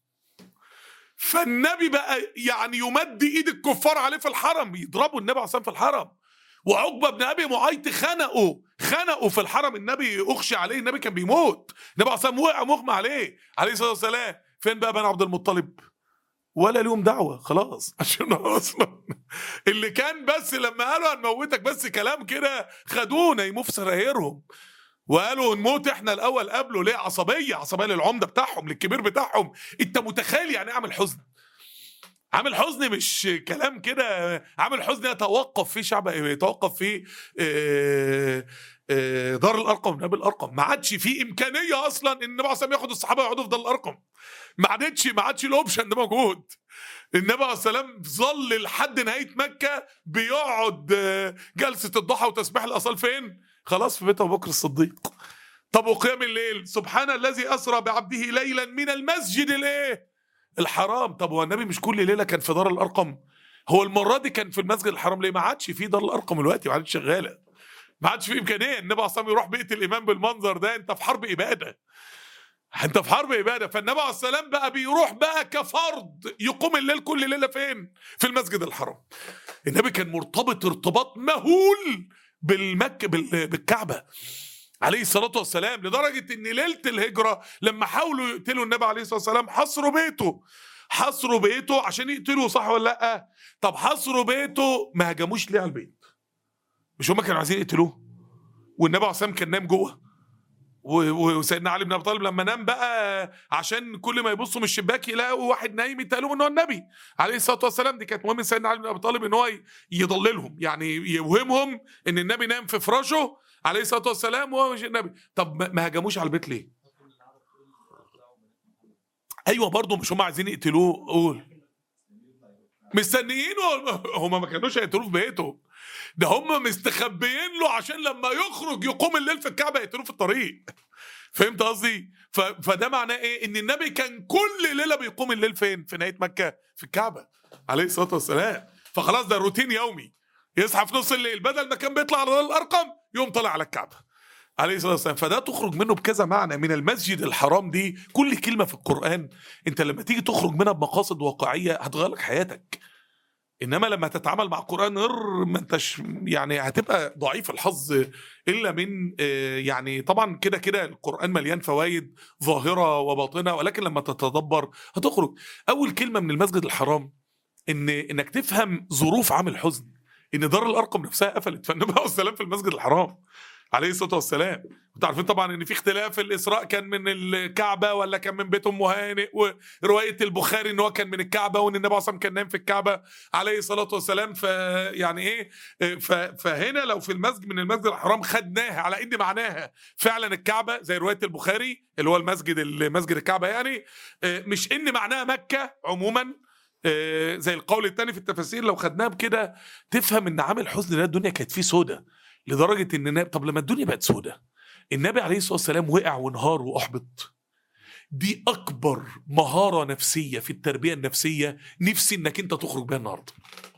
Speaker 1: فالنبي بقى يعني يمد ايد الكفار عليه في الحرم يضربوا النبي عليه في الحرم وعقبه بن ابي معيط خنقوا خنقوا في الحرم النبي اخشى عليه النبي كان بيموت النبي عليه وقع مغمى عليه عليه الصلاه والسلام فين بقى بني عبد المطلب ولا لهم دعوه خلاص عشان اصلا اللي كان بس لما قالوا هنموتك بس كلام كده خدوه نيموه في سرايرهم وقالوا نموت احنا الاول قبله ليه عصبيه عصبيه للعمده بتاعهم للكبير بتاعهم انت متخيل يعني عامل حزن عامل حزن مش كلام كده عامل حزن يتوقف فيه شعب يتوقف فيه اه اه دار الارقم نبي الارقم ما عادش فيه امكانيه اصلا ان النبي عليه ياخد الصحابه يقعدوا في دار الارقم ما عادتش ما عادش الاوبشن ده موجود النبي عليه السلام ظل لحد نهايه مكه بيقعد جلسه الضحى وتسبيح الاصال فين؟ خلاص في بيت ابو بكر الصديق طب وقيام الليل سبحان الذي اسرى بعبده ليلا من المسجد الايه؟ الحرام طب هو النبي مش كل ليله كان في دار الارقم هو المره دي كان في المسجد الحرام ليه ما عادش في دار الارقم دلوقتي ما عادش شغاله ما عادش في امكانيه النبي عليه يروح بيت الامام بالمنظر ده انت في حرب اباده انت في حرب اباده فالنبي عليه السلام بقى بيروح بقى كفرد يقوم الليل كل ليله فين؟ في المسجد الحرام. النبي كان مرتبط ارتباط مهول بالمكه بالكعبه. عليه الصلاة والسلام لدرجة إن ليلة الهجرة لما حاولوا يقتلوا النبي عليه الصلاة والسلام حصروا بيته حصروا بيته عشان يقتلوا صح ولا لأ؟ طب حصروا بيته ما هجموش ليه على البيت؟ مش هما كانوا عايزين يقتلوه؟ والنبي عليه الصلاة والسلام كان نام جوه وسيدنا علي بن ابي طالب لما نام بقى عشان كل ما يبصوا من الشباك يلاقوا واحد نايم يتقالوا ان هو النبي عليه الصلاه والسلام دي كانت مهم سيدنا علي بن ابي طالب ان هو يضللهم يعني يوهمهم ان النبي نام في فراشه عليه الصلاه والسلام وهو مش النبي طب ما هجموش على البيت ليه؟ ايوه برضه مش هم عايزين يقتلوه قول مستنيين هم ما كانوش هيقتلوه في بيته ده هم مستخبيين له عشان لما يخرج يقوم الليل في الكعبه يقتلوه في الطريق فهمت قصدي ف... فده معناه ايه ان النبي كان كل ليله بيقوم الليل فين في نهايه مكه في الكعبه عليه الصلاه والسلام فخلاص ده روتين يومي يصحى في نص الليل بدل ما كان بيطلع على الارقم يقوم طالع على الكعبه عليه الصلاه والسلام فده تخرج منه بكذا معنى من المسجد الحرام دي كل كلمه في القران انت لما تيجي تخرج منها بمقاصد واقعيه هتغير لك حياتك انما لما تتعامل مع القران غير ما انتش يعني هتبقى ضعيف الحظ الا من آه، يعني طبعا كده كده القران مليان فوائد ظاهره وباطنه ولكن لما تتدبر هتخرج اول كلمه من المسجد الحرام ان انك تفهم ظروف عام الحزن ان دار الارقم نفسها قفلت فالنبي عليه السلام في المسجد الحرام عليه الصلاه والسلام انتوا عارفين طبعا ان في اختلاف الاسراء كان من الكعبه ولا كان من بيت ام هانئ وروايه البخاري ان هو كان من الكعبه وان النبي عليه الصلاه والسلام كان نايم في الكعبه عليه الصلاه والسلام فيعني ايه ف- فهنا لو في المسجد من المسجد الحرام خدناها على ان معناها فعلا الكعبه زي روايه البخاري اللي هو المسجد المسجد الكعبه يعني آه، مش ان معناها مكه عموما آه، زي القول الثاني في التفاسير لو خدناها بكده تفهم ان عامل حزن ده الدنيا كانت فيه سودة لدرجه ان النبي طب لما الدنيا بقت سودة النبي عليه الصلاه والسلام وقع وانهار واحبط دي اكبر مهاره نفسيه في التربيه النفسيه نفسي انك انت تخرج بيها النهارده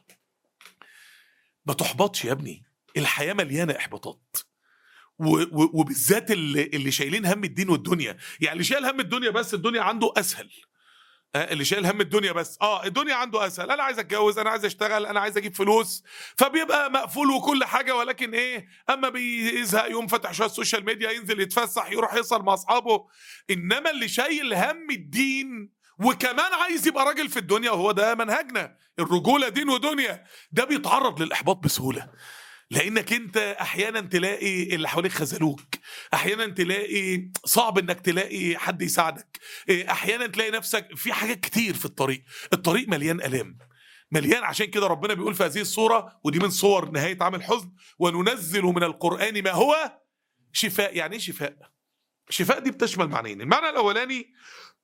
Speaker 1: ما تحبطش يا ابني الحياه مليانه احباطات و- و- وبالذات اللي, اللي شايلين هم الدين والدنيا يعني اللي شايل هم الدنيا بس الدنيا عنده اسهل آه، اللي شايل هم الدنيا بس اه الدنيا عنده اسهل انا عايز اتجوز انا عايز اشتغل انا عايز اجيب فلوس فبيبقى مقفول وكل حاجه ولكن ايه اما بيزهق يقوم فتح شويه السوشيال ميديا ينزل يتفسح يروح يصل مع اصحابه انما اللي شايل هم الدين وكمان عايز يبقى راجل في الدنيا وهو ده منهجنا الرجوله دين ودنيا ده بيتعرض للاحباط بسهوله لانك انت احيانا تلاقي اللي حواليك خذلوك احيانا تلاقي صعب انك تلاقي حد يساعدك إيه، احيانا تلاقي نفسك في حاجات كتير في الطريق الطريق مليان الام مليان عشان كده ربنا بيقول في هذه الصوره ودي من صور نهايه عام الحزن وننزل من القران ما هو شفاء يعني ايه شفاء شفاء دي بتشمل معنيين المعنى الاولاني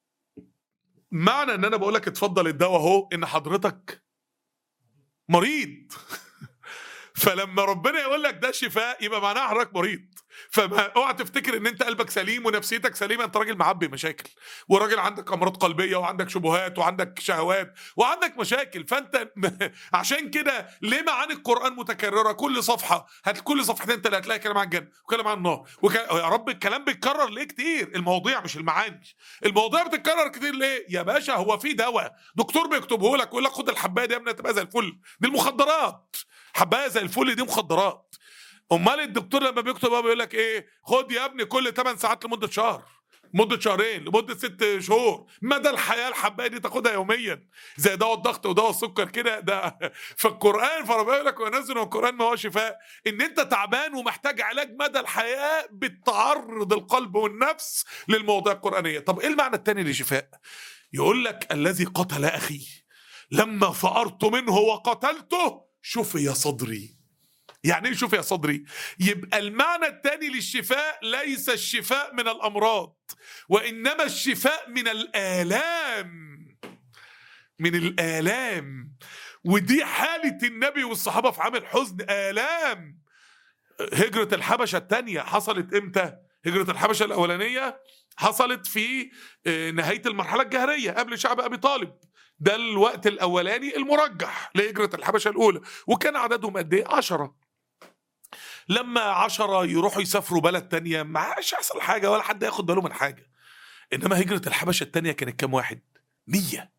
Speaker 1: معنى ان انا بقول لك اتفضل الدواء اهو ان حضرتك مريض فلما ربنا يقول لك ده شفاء يبقى معناها حضرتك مريض فما اوعى تفتكر ان انت قلبك سليم ونفسيتك سليمه انت راجل معبي مشاكل وراجل عندك امراض قلبيه وعندك شبهات وعندك شهوات وعندك مشاكل فانت عشان كده ليه معاني القران متكرره كل صفحه هات كل صفحتين انت اللي هتلاقي كلام عن الجنه وكلام عن النار وك... يا رب الكلام بيتكرر ليه كتير المواضيع مش المعاني المواضيع بتتكرر كتير ليه يا باشا هو في دواء دكتور بيكتبه لك ويقول لك خد الحبايه دي يا ابني تبقى زي الفل دي المخدرات حبايه زي الفل دي مخدرات امال الدكتور لما بيكتب هو بيقول لك ايه خد يا ابني كل 8 ساعات لمده شهر مدة شهرين لمدة ست شهور مدى الحياة الحباية دي تاخدها يوميا زي دواء الضغط ودواء السكر كده ده في القرآن فربنا يقول لك ونزل من القرآن ما هو شفاء إن أنت تعبان ومحتاج علاج مدى الحياة بتعرض القلب والنفس للمواضيع القرآنية طب إيه المعنى التاني لشفاء يقول لك الذي قتل أخي لما ثأرت منه وقتلته شفي صدري يعني ايه شوف يا صدري يبقى المعنى الثاني للشفاء ليس الشفاء من الامراض وانما الشفاء من الالام من الالام ودي حاله النبي والصحابه في عام الحزن الام هجره الحبشه الثانيه حصلت امتى هجره الحبشه الاولانيه حصلت في آه، نهايه المرحله الجهريه قبل شعب ابي طالب ده الوقت الاولاني المرجح لهجره الحبشه الاولى وكان عددهم قد ايه 10 لما عشرة يروحوا يسافروا بلد تانية معاش يحصل حاجة ولا حد ياخد باله من حاجة إنما هجرة الحبشة التانية كانت كام واحد مية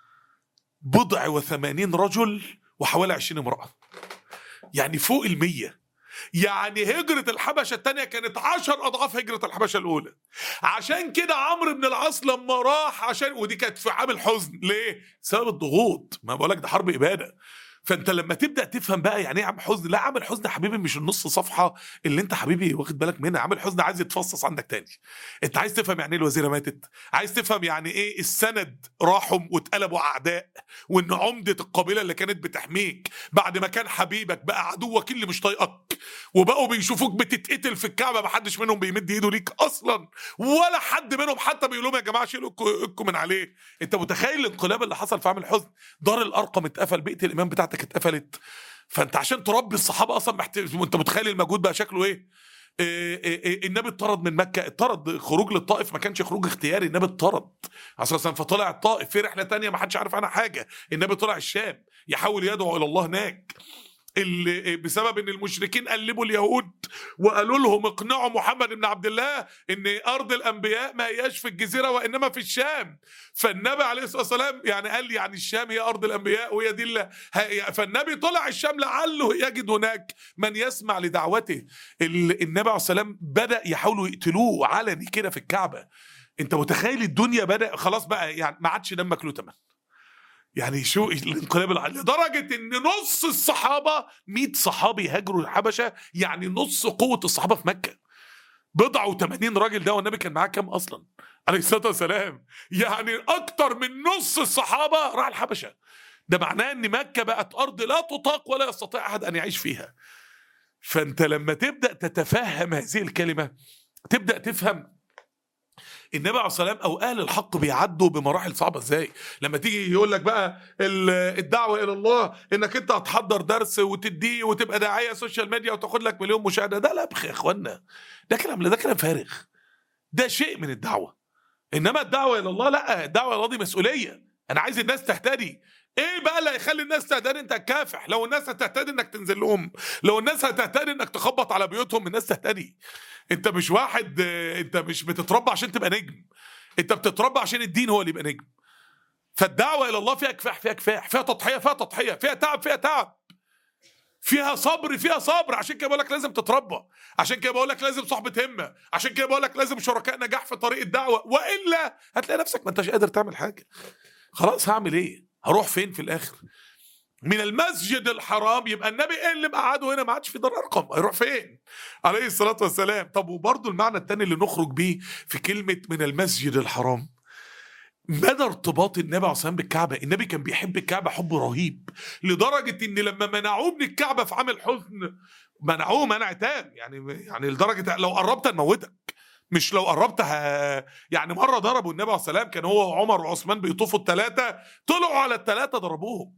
Speaker 1: بضع وثمانين رجل وحوالي عشرين امرأة يعني فوق المية يعني هجرة الحبشة التانية كانت عشر أضعاف هجرة الحبشة الأولى عشان كده عمرو بن العاص لما راح عشان ودي كانت في عام الحزن ليه؟ سبب الضغوط ما بقولك ده حرب إبادة فانت لما تبدا تفهم بقى يعني ايه عامل حزن لا عامل حزن يا حبيبي مش النص صفحه اللي انت حبيبي واخد بالك منها عامل حزن عايز يتفصص عندك تاني انت عايز تفهم يعني ايه الوزيره ماتت عايز تفهم يعني ايه السند راحوا واتقلبوا اعداء وان عمده القبيله اللي كانت بتحميك بعد ما كان حبيبك بقى عدوك اللي مش طايقك وبقوا بيشوفوك بتتقتل في الكعبه ما حدش منهم بيمد ايده ليك اصلا ولا حد منهم حتى بيقول لهم يا جماعه شيلوا ايدكم- ايدكم من عليه انت متخيل الانقلاب اللي حصل في عام الحزن دار الارقم اتقفل بيئه الامام بتاعتك اتقفلت فانت عشان تربي الصحابه اصلا محتاج وانت متخيل المجهود بقى شكله ايه إيه إيه إيه النبي اتطرد من مكه اتطرد خروج للطائف ما كانش خروج اختياري النبي اتطرد اساسا فطلع الطائف في رحله تانية ما حدش عارف عنها حاجه النبي طلع الشام يحاول يدعو الى الله هناك اللي بسبب ان المشركين قلبوا اليهود وقالوا لهم اقنعوا محمد بن عبد الله ان ارض الانبياء ما هياش في الجزيره وانما في الشام فالنبي عليه الصلاه والسلام يعني قال يعني الشام هي ارض الانبياء وهي دي اللي ه- فالنبي طلع الشام لعله يجد هناك من يسمع لدعوته ال- النبي عليه الصلاه والسلام بدا يحاولوا يقتلوه علني كده في الكعبه انت متخيل الدنيا بدا خلاص بقى يعني ما عادش دمك له تمن يعني شو الانقلاب الع- لدرجه ان نص الصحابه 100 صحابي هاجروا الحبشه يعني نص قوه الصحابه في مكه بضع و80 راجل ده والنبي كان معاه كام اصلا عليه الصلاه والسلام يعني اكتر من نص الصحابه راح الحبشه ده معناه ان مكه بقت ارض لا تطاق ولا يستطيع احد ان يعيش فيها فانت لما تبدا تتفهم هذه الكلمه تبدا تفهم النبي عليه الصلاه والسلام او اهل الحق بيعدوا بمراحل صعبه ازاي لما تيجي يقول لك بقى ال- الدعوه الى الله انك انت هتحضر درس وتديه وتبقى داعيه سوشيال ميديا وتاخد لك مليون مشاهده ده لبخ يا اخوانا ده كلام ده كلام فارغ ده شيء من الدعوه انما الدعوه الى الله لا الدعوه الى الله دي مسؤوليه انا عايز الناس تهتدي ايه بقى اللي هيخلي الناس تهتدي انت تكافح لو الناس هتهتدي انك تنزل لهم لو الناس هتهتدي انك تخبط على بيوتهم الناس تهتدي انت مش واحد آه، انت مش بتتربى عشان تبقى نجم انت بتتربى عشان الدين هو اللي يبقى نجم فالدعوه الى الله فيها كفاح فيها كفاح فيها تضحيه فيها تضحيه فيها تعب فيها تعب فيها صبر فيها صبر عشان كده بقول لك لازم تتربى عشان كده بقول لك لازم صحبه همه عشان كده بقول لك لازم شركاء نجاح في طريق الدعوه والا هتلاقي نفسك ما انتش قادر تعمل حاجه خلاص هعمل ايه هروح فين في الاخر من المسجد الحرام يبقى النبي ايه اللي مقعده هنا ما عادش في دار ارقم هيروح فين عليه الصلاه والسلام طب وبرضه المعنى الثاني اللي نخرج بيه في كلمه من المسجد الحرام مدى ارتباط النبي عليه الصلاه والسلام بالكعبه النبي كان بيحب الكعبه حب رهيب لدرجه ان لما منعوه من الكعبه في عام الحزن منعوه منع تام يعني يعني لدرجه لو قربت نموتك مش لو قربت ه... يعني مره ضربوا النبي عليه السلام كان هو وعمر وعثمان بيطوفوا الثلاثه طلعوا على الثلاثه ضربوهم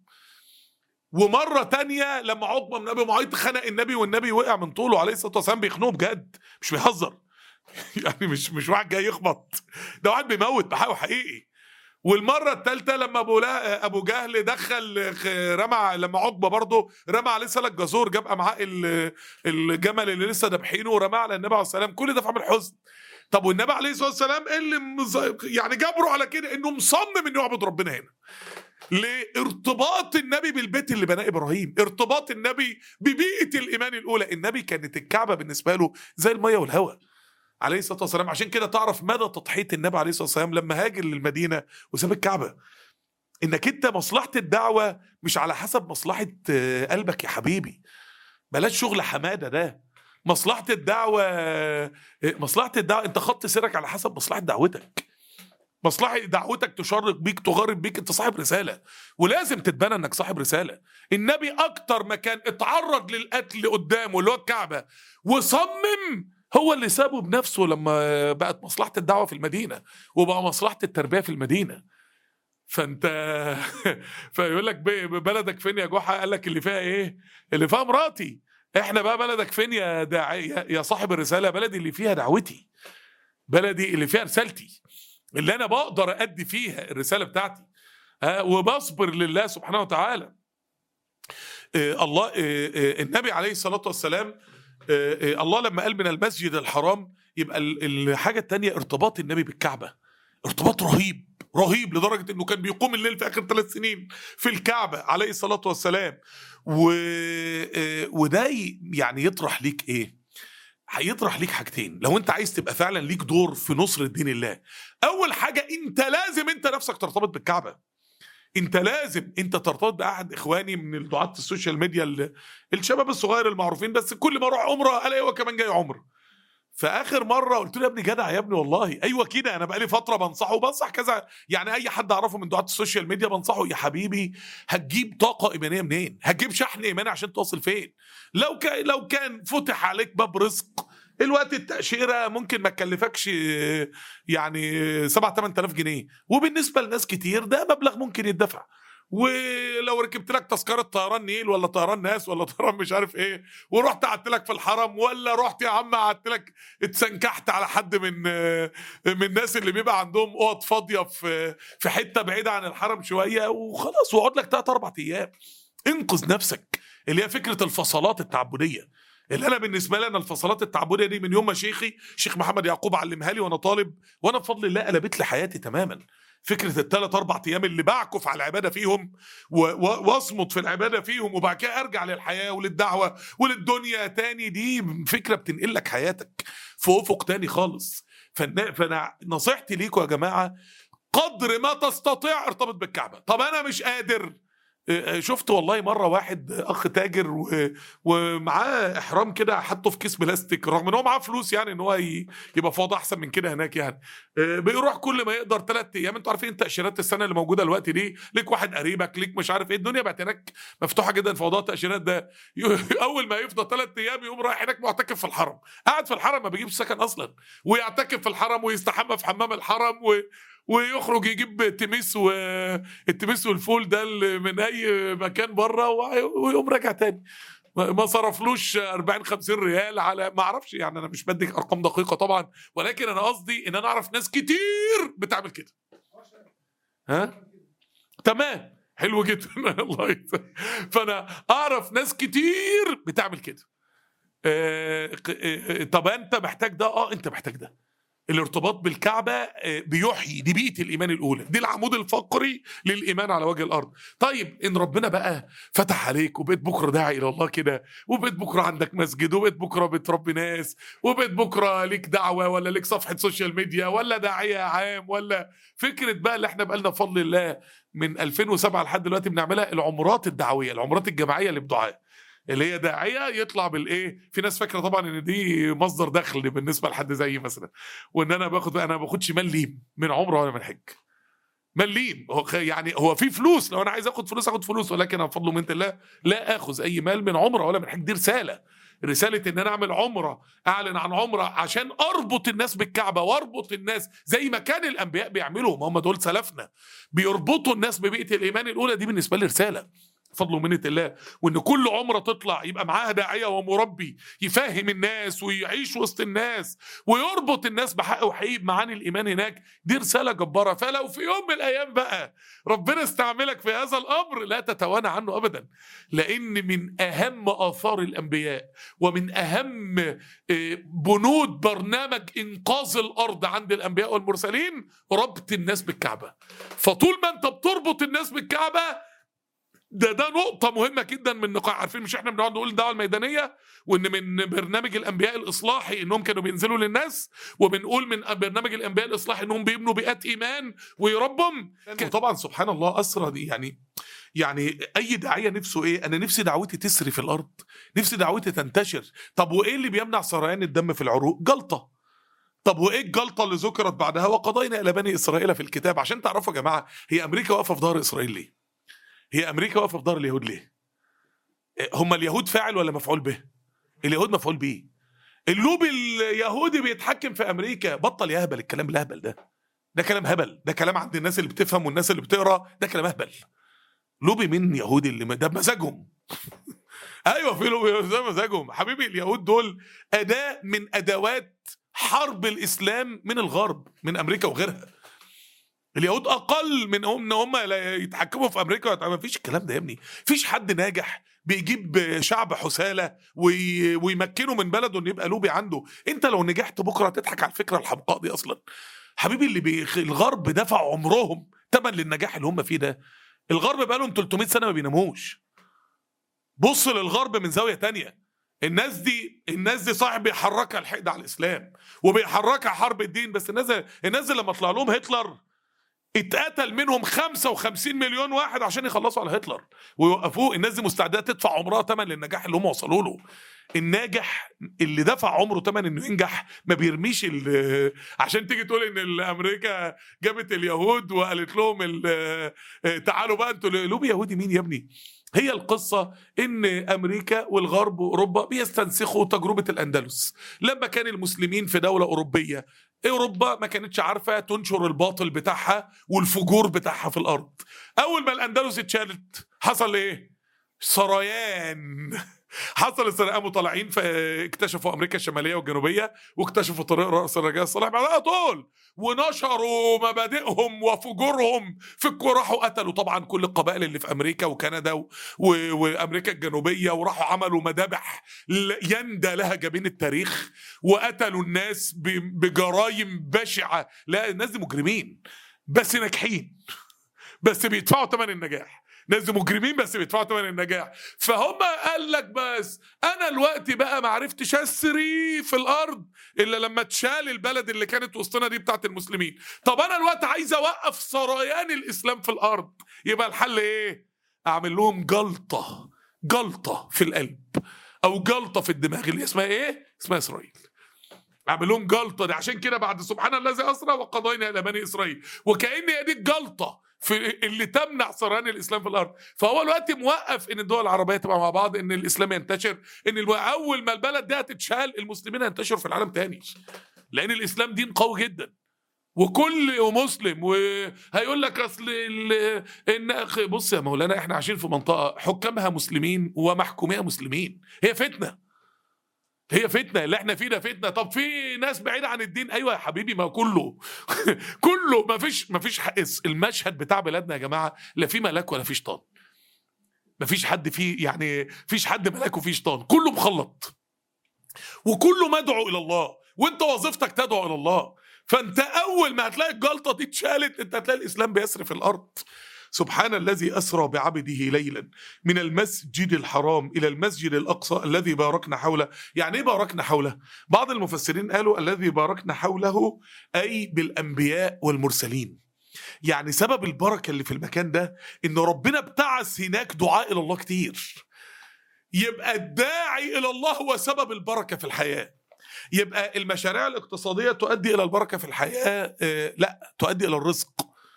Speaker 1: ومره تانية لما عقبه بن ابي معيط خنق النبي والنبي وقع من طوله عليه الصلاه والسلام بيخنقه بجد مش بيهزر يعني مش مش واحد جاي يخبط ده واحد بيموت بحقه حقيقي والمره الثالثه لما ابو لا ابو جهل دخل خ- رمى لما عقبه برضه رمى عليه سلك جزور جاب معاه ال- الجمل اللي لسه ذابحينه ورماه على النبي عليه الصلاه والسلام كل ده في عام الحزن طب والنبي عليه الصلاه والسلام ايه اللي مز- يعني جبره على كده انه مصمم انه يعبد ربنا هنا لارتباط النبي بالبيت اللي بناه ابراهيم ارتباط النبي ببيئه الايمان الاولى النبي كانت الكعبه بالنسبه له زي الميه والهواء عليه الصلاه والسلام عشان كده تعرف مدى تضحيه النبي عليه الصلاه والسلام لما هاجر للمدينه وساب الكعبه انك انت مصلحه الدعوه مش على حسب مصلحه آه، قلبك يا حبيبي بلاش شغل حماده ده مصلحه الدعوه آه، مصلحه الدعوه انت خط سيرك على حسب مصلحه دعوتك مصلحه دعوتك تشرق بيك تغرب بيك انت صاحب رساله ولازم تتبنى انك صاحب رساله النبي اكتر مكان اتعرض للقتل قدامه اللي هو الكعبه وصمم هو اللي سابه بنفسه لما بقت مصلحه الدعوه في المدينه وبقى مصلحه التربيه في المدينه فانت فيقول لك ب- بلدك فين يا جحا قال لك اللي فيها ايه اللي فيها مراتي احنا بقى بلدك فين يا داعي يا- يا صاحب الرساله بلدي اللي فيها دعوتي بلدي اللي فيها رسالتي اللي انا بقدر ادي فيها الرساله بتاعتي ها وبصبر لله سبحانه وتعالى آه الله آه آه النبي عليه الصلاه والسلام آه آه الله لما قال من المسجد الحرام يبقى ال- الحاجه الثانيه ارتباط النبي بالكعبه ارتباط رهيب رهيب لدرجه انه كان بيقوم الليل في اخر ثلاث سنين في الكعبه عليه الصلاه والسلام و... آه، وده ي- يعني يطرح ليك ايه هيطرح ليك حاجتين لو انت عايز تبقى فعلا ليك دور في نصر دين الله اول حاجه انت لازم انت نفسك ترتبط بالكعبه انت لازم انت ترتبط باحد اخواني من الدعاة السوشيال ميديا ال- الشباب الصغير المعروفين بس كل ما اروح عمره الاقي هو كمان جاي عمره فاخر مره قلت له يا ابني جدع يا ابني والله ايوه كده انا بقالي فتره بنصحه وبنصح كذا يعني اي حد اعرفه من دعاة السوشيال ميديا بنصحه يا حبيبي هتجيب طاقه ايمانيه منين هتجيب شحن ايماني عشان توصل فين لو كان لو كان فتح عليك باب رزق الوقت التأشيرة ممكن ما تكلفكش يعني 7 8000 جنيه وبالنسبة لناس كتير ده مبلغ ممكن يدفع ولو ركبت لك تذكره طيران نيل ولا طيران ناس ولا طيران مش عارف ايه ورحت قعدت لك في الحرم ولا رحت يا عم قعدت لك اتسنكحت على حد من من الناس اللي بيبقى عندهم اوض فاضيه في في حته بعيده عن الحرم شويه وخلاص واقعد لك ثلاث اربع ايام انقذ نفسك اللي هي فكره الفصلات التعبديه اللي انا بالنسبه لي انا الفصلات التعبديه دي من يوم ما شيخي شيخ محمد يعقوب علمها لي وانا طالب وانا بفضل الله قلبت لي حياتي تماما فكره الثلاث اربع ايام اللي بعكف على العباده فيهم و- و- واصمت في العباده فيهم وبعد كده ارجع للحياه وللدعوه وللدنيا تاني دي فكره بتنقل لك حياتك في افق تاني خالص فانا فأنا نصيحتي ليكم يا جماعه قدر ما تستطيع ارتبط بالكعبه طب انا مش قادر آه، شفت والله مره واحد اخ تاجر و- ومعاه احرام كده حطه في كيس بلاستيك رغم ان هو معاه فلوس يعني ان هو ي- يبقى في وضع احسن من كده هناك يعني آه، بيروح كل ما يقدر ثلاث ايام انتوا عارفين تاشيرات السنه اللي موجوده دلوقتي دي ليك واحد قريبك ليك مش عارف ايه الدنيا بقت هناك مفتوحه جدا في موضوع التاشيرات ده ي- اول ما يفضى ثلاث ايام يقوم رايح هناك معتكف في الحرم قاعد في الحرم ما بيجيبش سكن اصلا ويعتكف في الحرم ويستحمى في حمام الحرم و ويخرج يجيب تميس والتميس والفول ده اللي من اي مكان بره ويقوم راجع تاني ما ما صرفلوش 40 50 ريال على ما اعرفش يعني انا مش بدي ارقام دقيقه طبعا ولكن انا قصدي ان انا اعرف ناس كتير بتعمل كده ها تمام حلو جدا الله يسلمك. فانا اعرف ناس كتير بتعمل كده آه، ق- آه، طب انت محتاج ده اه انت محتاج ده الارتباط بالكعبه آه، بيحيي دي بيئه الايمان الاولى دي العمود الفقري للايمان على وجه الارض طيب ان ربنا بقى فتح عليك وبقيت بكره داعي الى الله كده وبقيت بكره عندك مسجد وبقيت بكره بتربي ناس وبقيت بكره ليك دعوه ولا ليك صفحه سوشيال ميديا ولا داعيه عام ولا فكره بقى اللي احنا بقالنا بفضل الله من 2007 لحد دلوقتي بنعملها العمرات الدعويه العمرات الجماعيه للدعاء اللي هي داعيه يطلع بالايه في ناس فاكره طبعا ان دي مصدر دخل بالنسبه لحد زيي مثلا وان انا باخد انا ما باخدش مليم من عمره ولا من حج مليم هو خ- يعني هو في فلوس لو انا عايز اخد فلوس اخد فلوس ولكن انا بفضل من الله لا اخذ اي مال من عمره ولا من حج دي رساله رساله ان انا اعمل عمره اعلن عن عمره عشان اربط الناس بالكعبه واربط الناس زي ما كان الانبياء بيعملوا ما هم دول سلفنا بيربطوا الناس ببيئه الايمان الاولى دي بالنسبه لي رساله فضل ومنة الله وان كل عمره تطلع يبقى معاها داعيه ومربي يفهم الناس ويعيش وسط الناس ويربط الناس بحق وحقيقي بمعاني الايمان هناك دي رساله جباره فلو في يوم من الايام بقى ربنا استعملك في هذا الامر لا تتوانى عنه ابدا لان من اهم اثار الانبياء ومن اهم آه، بنود برنامج انقاذ الارض عند الانبياء والمرسلين ربط الناس بالكعبه فطول ما انت بتربط الناس بالكعبه ده ده نقطة مهمة جدا من نقاط عارفين مش احنا بنقعد نقول الدعوة الميدانية وان من برنامج الانبياء الاصلاحي انهم كانوا بينزلوا للناس وبنقول من برنامج الانبياء الاصلاحي انهم بيبنوا بيئات ايمان ويربهم وطبعا سبحان الله اسرى دي يعني يعني اي داعيه نفسه ايه انا نفسي دعوتي تسري في الارض نفسي دعوتي تنتشر طب وايه اللي بيمنع سريان الدم في العروق جلطه طب وايه الجلطه اللي ذكرت بعدها وقضينا الى بني اسرائيل في الكتاب عشان تعرفوا يا جماعه هي امريكا واقفه في ظهر اسرائيل ليه هي امريكا واقفه في ظهر اليهود ليه إيه، هم اليهود فاعل ولا مفعول به اليهود مفعول به اللوب اليهودي بيتحكم في امريكا بطل يهبل الكلام الهبل ده ده كلام هبل ده كلام عند الناس اللي بتفهم والناس اللي بتقرا ده كلام هبل لوبي مين يهودي اللي ده بمزاجهم ايوه في لوبي ده مزاجهم حبيبي اليهود دول اداه من ادوات حرب الاسلام من الغرب من امريكا وغيرها اليهود اقل من هم ان هم لا يتحكموا في امريكا ما فيش الكلام ده يا ابني فيش حد ناجح بيجيب شعب حساله وي... ويمكنه من بلده انه يبقى لوبي عنده انت لو نجحت بكره هتضحك على الفكره الحمقاء دي اصلا حبيبي اللي بيخ... الغرب دفع عمرهم تمن للنجاح اللي هم فيه ده الغرب بقى لهم 300 سنه ما بيناموش بص للغرب من زاويه تانية الناس دي الناس دي صاحب بيحركها الحقد على الاسلام وبيحركها حرب الدين بس الناس الناس دي لما طلع لهم هتلر اتقتل منهم 55 مليون واحد عشان يخلصوا على هتلر ويوقفوه الناس دي مستعده تدفع عمرها ثمن للنجاح اللي هم وصلوا له الناجح اللي دفع عمره ثمن انه ينجح ما بيرميش ال- عشان تيجي تقول ان امريكا جابت اليهود وقالت لهم ال- تعالوا بقى انتوا لوبي يهودي مين يا ابني هي القصة إن أمريكا والغرب وأوروبا بيستنسخوا تجربة الأندلس لما كان المسلمين في دولة أوروبية أوروبا ما كانتش عارفة تنشر الباطل بتاعها والفجور بتاعها في الأرض أول ما الأندلس اتشالت حصل إيه؟ سريان حصل السنة قاموا طالعين فاكتشفوا امريكا الشماليه والجنوبيه واكتشفوا طريق راس الرجاء الصالح على طول ونشروا مبادئهم وفجورهم في الكو راحوا قتلوا طبعا كل القبائل اللي في امريكا وكندا و... و... وامريكا الجنوبيه وراحوا عملوا مذابح ل- يندى لها جبين التاريخ وقتلوا الناس ب... بجرائم بشعه لا الناس دي مجرمين بس ناجحين بس بيدفعوا ثمن النجاح ناس دي مجرمين بس بيدفعوا ثمن النجاح فهم قال لك بس انا الوقت بقى ما عرفتش اسري في الارض الا لما تشال البلد اللي كانت وسطنا دي بتاعت المسلمين طب انا الوقت عايز اوقف سريان الاسلام في الارض يبقى الحل ايه اعمل لهم جلطه جلطه في القلب او جلطه في الدماغ اللي اسمها ايه اسمها اسرائيل اعمل لهم جلطه دي عشان كده بعد سبحان الذي اسرى وقضينا الى بني اسرائيل وكان هي دي الجلطه في اللي تمنع سريان الاسلام في الارض فهو الوقت موقف ان الدول العربيه تبقى مع بعض ان الاسلام ينتشر ان الو- اول ما البلد دي هتتشال المسلمين هينتشروا في العالم تاني لان الاسلام دين قوي جدا وكل مسلم وهيقول لك اصل ال- ان أخ- بص يا مولانا احنا عايشين في منطقه حكامها مسلمين ومحكوميها مسلمين هي فتنه هي فتنه اللي احنا فيه ده فتنه طب في ناس بعيده عن الدين ايوه يا حبيبي ما كله كله ما فيش ما فيش المشهد بتاع بلادنا يا جماعه لا في ملاك ولا في شيطان ما فيش حد فيه يعني فيش حد ملاك وفيه شيطان كله مخلط وكله مدعو الى الله وانت وظيفتك تدعو الى الله فانت اول ما هتلاقي الجلطه دي اتشالت انت هتلاقي الاسلام بيسري في الارض سبحان الذي اسرى بعبده ليلا من المسجد الحرام الى المسجد الاقصى الذي باركنا حوله يعني ايه باركنا حوله بعض المفسرين قالوا الذي باركنا حوله اي بالانبياء والمرسلين يعني سبب البركه اللي في المكان ده ان ربنا ابتعث هناك دعاء الى الله كتير يبقى الداعي الى الله هو سبب البركه في الحياه يبقى المشاريع الاقتصاديه تؤدي الى البركه في الحياه آه لا تؤدي الى الرزق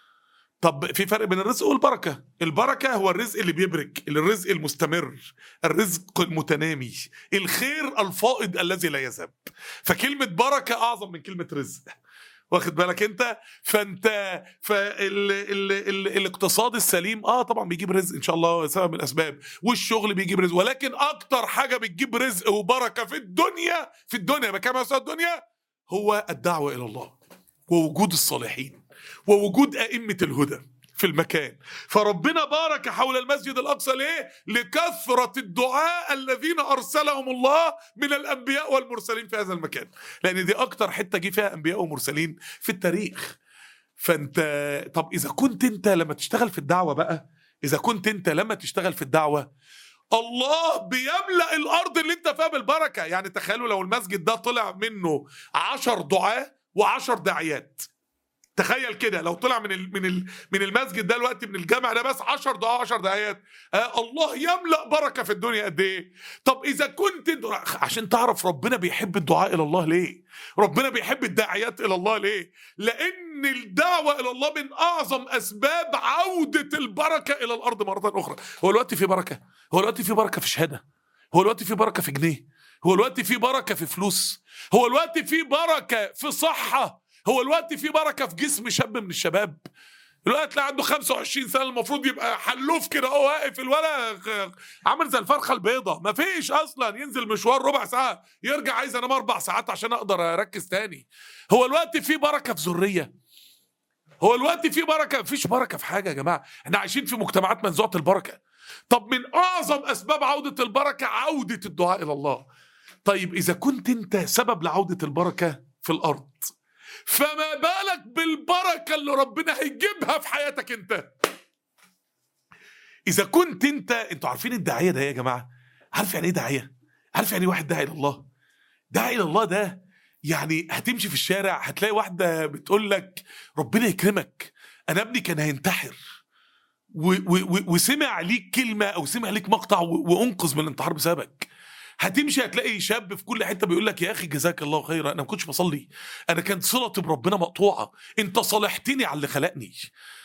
Speaker 1: طب في فرق بين الرزق والبركه البركه هو الرزق اللي بيبرك الرزق المستمر الرزق المتنامي الخير الفائض الذي لا يذهب فكلمه بركه اعظم من كلمه رزق واخد بالك انت فانت فال ال ال الاقتصاد السليم اه طبعا بيجيب رزق ان شاء الله سبب من الاسباب والشغل بيجيب رزق ولكن اكتر حاجه بتجيب رزق وبركه في الدنيا في الدنيا بكام يا الدنيا هو الدعوه الى الله ووجود الصالحين ووجود ائمه الهدى في المكان فربنا بارك حول المسجد الاقصى ليه لكثره الدعاء الذين ارسلهم الله من الانبياء والمرسلين في هذا المكان لان دي اكتر حته جه فيها انبياء ومرسلين في التاريخ فانت طب اذا كنت انت لما تشتغل في الدعوه بقى اذا كنت انت لما تشتغل في الدعوه الله بيملأ الارض اللي انت فيها بالبركه يعني تخيلوا لو المسجد ده طلع منه عشر دعاة وعشر داعيات تخيل كده لو طلع من ال من ال من المسجد ده الوقت من الجامع ده بس 10 دعاء 10 دعايات آه الله يملا بركه في الدنيا قد ايه طب اذا كنت عشان تعرف ربنا بيحب الدعاء الى الله ليه ربنا بيحب الداعيات الى الله ليه لان الدعوه الى الله من اعظم اسباب عوده البركه الى الارض مره اخرى هو الوقت في بركه هو الوقت في بركه في شهاده هو الوقت في بركه في جنيه هو الوقت في بركه في فلوس هو الوقت في بركه في صحه هو الوقت في بركه في جسم شاب من الشباب الوقت اللي عنده 25 سنه المفروض يبقى حلوف كده اهو واقف الولا عامل زي الفرخه البيضاء مفيش اصلا ينزل مشوار ربع ساعه يرجع عايز انام اربع ساعات عشان اقدر اركز تاني هو الوقت في بركه في ذريه هو الوقت في بركه مفيش بركه في حاجه يا جماعه احنا عايشين في مجتمعات منزوعه البركه طب من اعظم اسباب عوده البركه عوده الدعاء الى الله طيب اذا كنت انت سبب لعوده البركه في الارض فما بالك بالبركه اللي ربنا هيجيبها في حياتك انت اذا كنت انت انتوا عارفين الداعيه ده يا جماعه عارف يعني ايه داعيه عارف يعني ايه واحد داعي الى الله داعي الى الله ده يعني هتمشي في الشارع هتلاقي واحده بتقول لك ربنا يكرمك انا ابني كان هينتحر و و وسمع ليك كلمه او سمع ليك مقطع وانقذ من الانتحار بسببك هتمشي هتلاقي شاب في كل حته بيقول لك يا اخي جزاك الله خيرا انا ما كنتش بصلي انا كانت صلتي بربنا مقطوعه انت صالحتني على اللي خلقني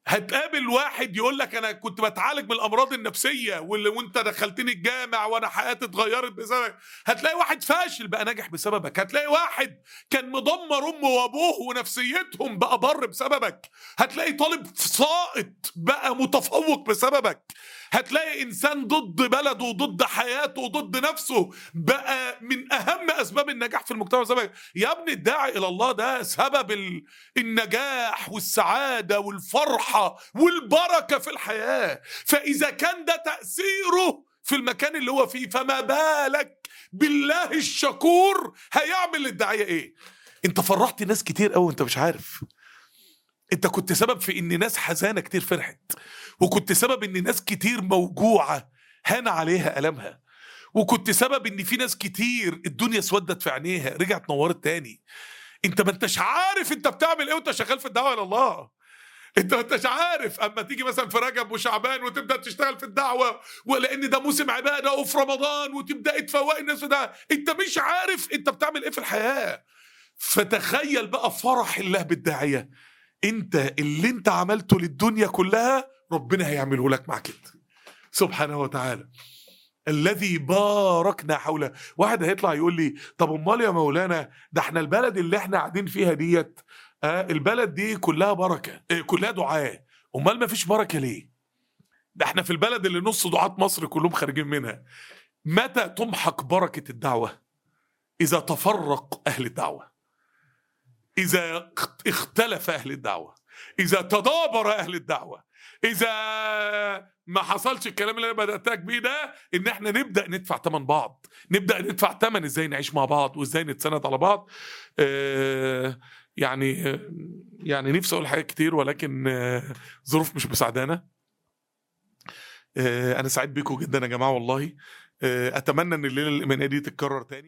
Speaker 1: هتقابل واحد يقول لك انا كنت بتعالج من الامراض النفسيه واللي وانت دخلتني الجامع وانا حياتي اتغيرت بسببك هتلاقي واحد فاشل بقى ناجح بسببك هتلاقي واحد كان مدمر امه وابوه ونفسيتهم بقى بر بسببك هتلاقي طالب ساقط بقى متفوق بسببك هتلاقي انسان ضد بلده وضد حياته وضد نفسه بقى من اهم اسباب النجاح في المجتمع بسببك يا ابني الداعي الى الله ده سبب ال- النجاح والسعاده والفرحه والبركه في الحياه فاذا كان ده تاثيره في المكان اللي هو فيه فما بالك بالله الشكور هيعمل للداعيه ايه انت فرحت ناس كتير قوي انت مش عارف انت كنت سبب في ان ناس حزانه كتير فرحت وكنت سبب ان ناس كتير موجوعه هان عليها المها وكنت سبب ان في ناس كتير الدنيا اسودت في عينيها رجعت نورت تاني انت ما انتش عارف انت بتعمل ايه وانت شغال في الدعوه الى الله انت ما انتش عارف اما تيجي مثلا في رجب وشعبان وتبدا تشتغل في الدعوه ولان ده موسم عباده وفي رمضان وتبدا تفوق الناس ده انت مش عارف انت بتعمل ايه في الحياه فتخيل بقى فرح الله بالداعيه انت اللي انت عملته للدنيا كلها ربنا هيعمله لك مع كده سبحانه وتعالى الذي باركنا حوله واحد هيطلع يقول لي طب امال يا مولانا ده احنا البلد اللي احنا قاعدين فيها ديت آه البلد دي كلها بركه آه كلها دعاء امال ما فيش بركه ليه ده احنا في البلد اللي نص دعاة مصر كلهم خارجين منها متى تمحق بركه الدعوه اذا تفرق اهل الدعوه اذا اخت- اختلف اهل الدعوه اذا تدابر اهل الدعوه اذا ما حصلش الكلام اللي انا بداتك بيه ده ان احنا نبدا ندفع ثمن بعض نبدا ندفع ثمن ازاي نعيش مع بعض وازاي نتسند على بعض آه يعني يعني نفسي اقول حاجات كتير ولكن آه ظروف مش مساعدانا آه انا سعيد بيكم جدا يا جماعه والله آه اتمنى ان الليله الايمانيه دي تتكرر تاني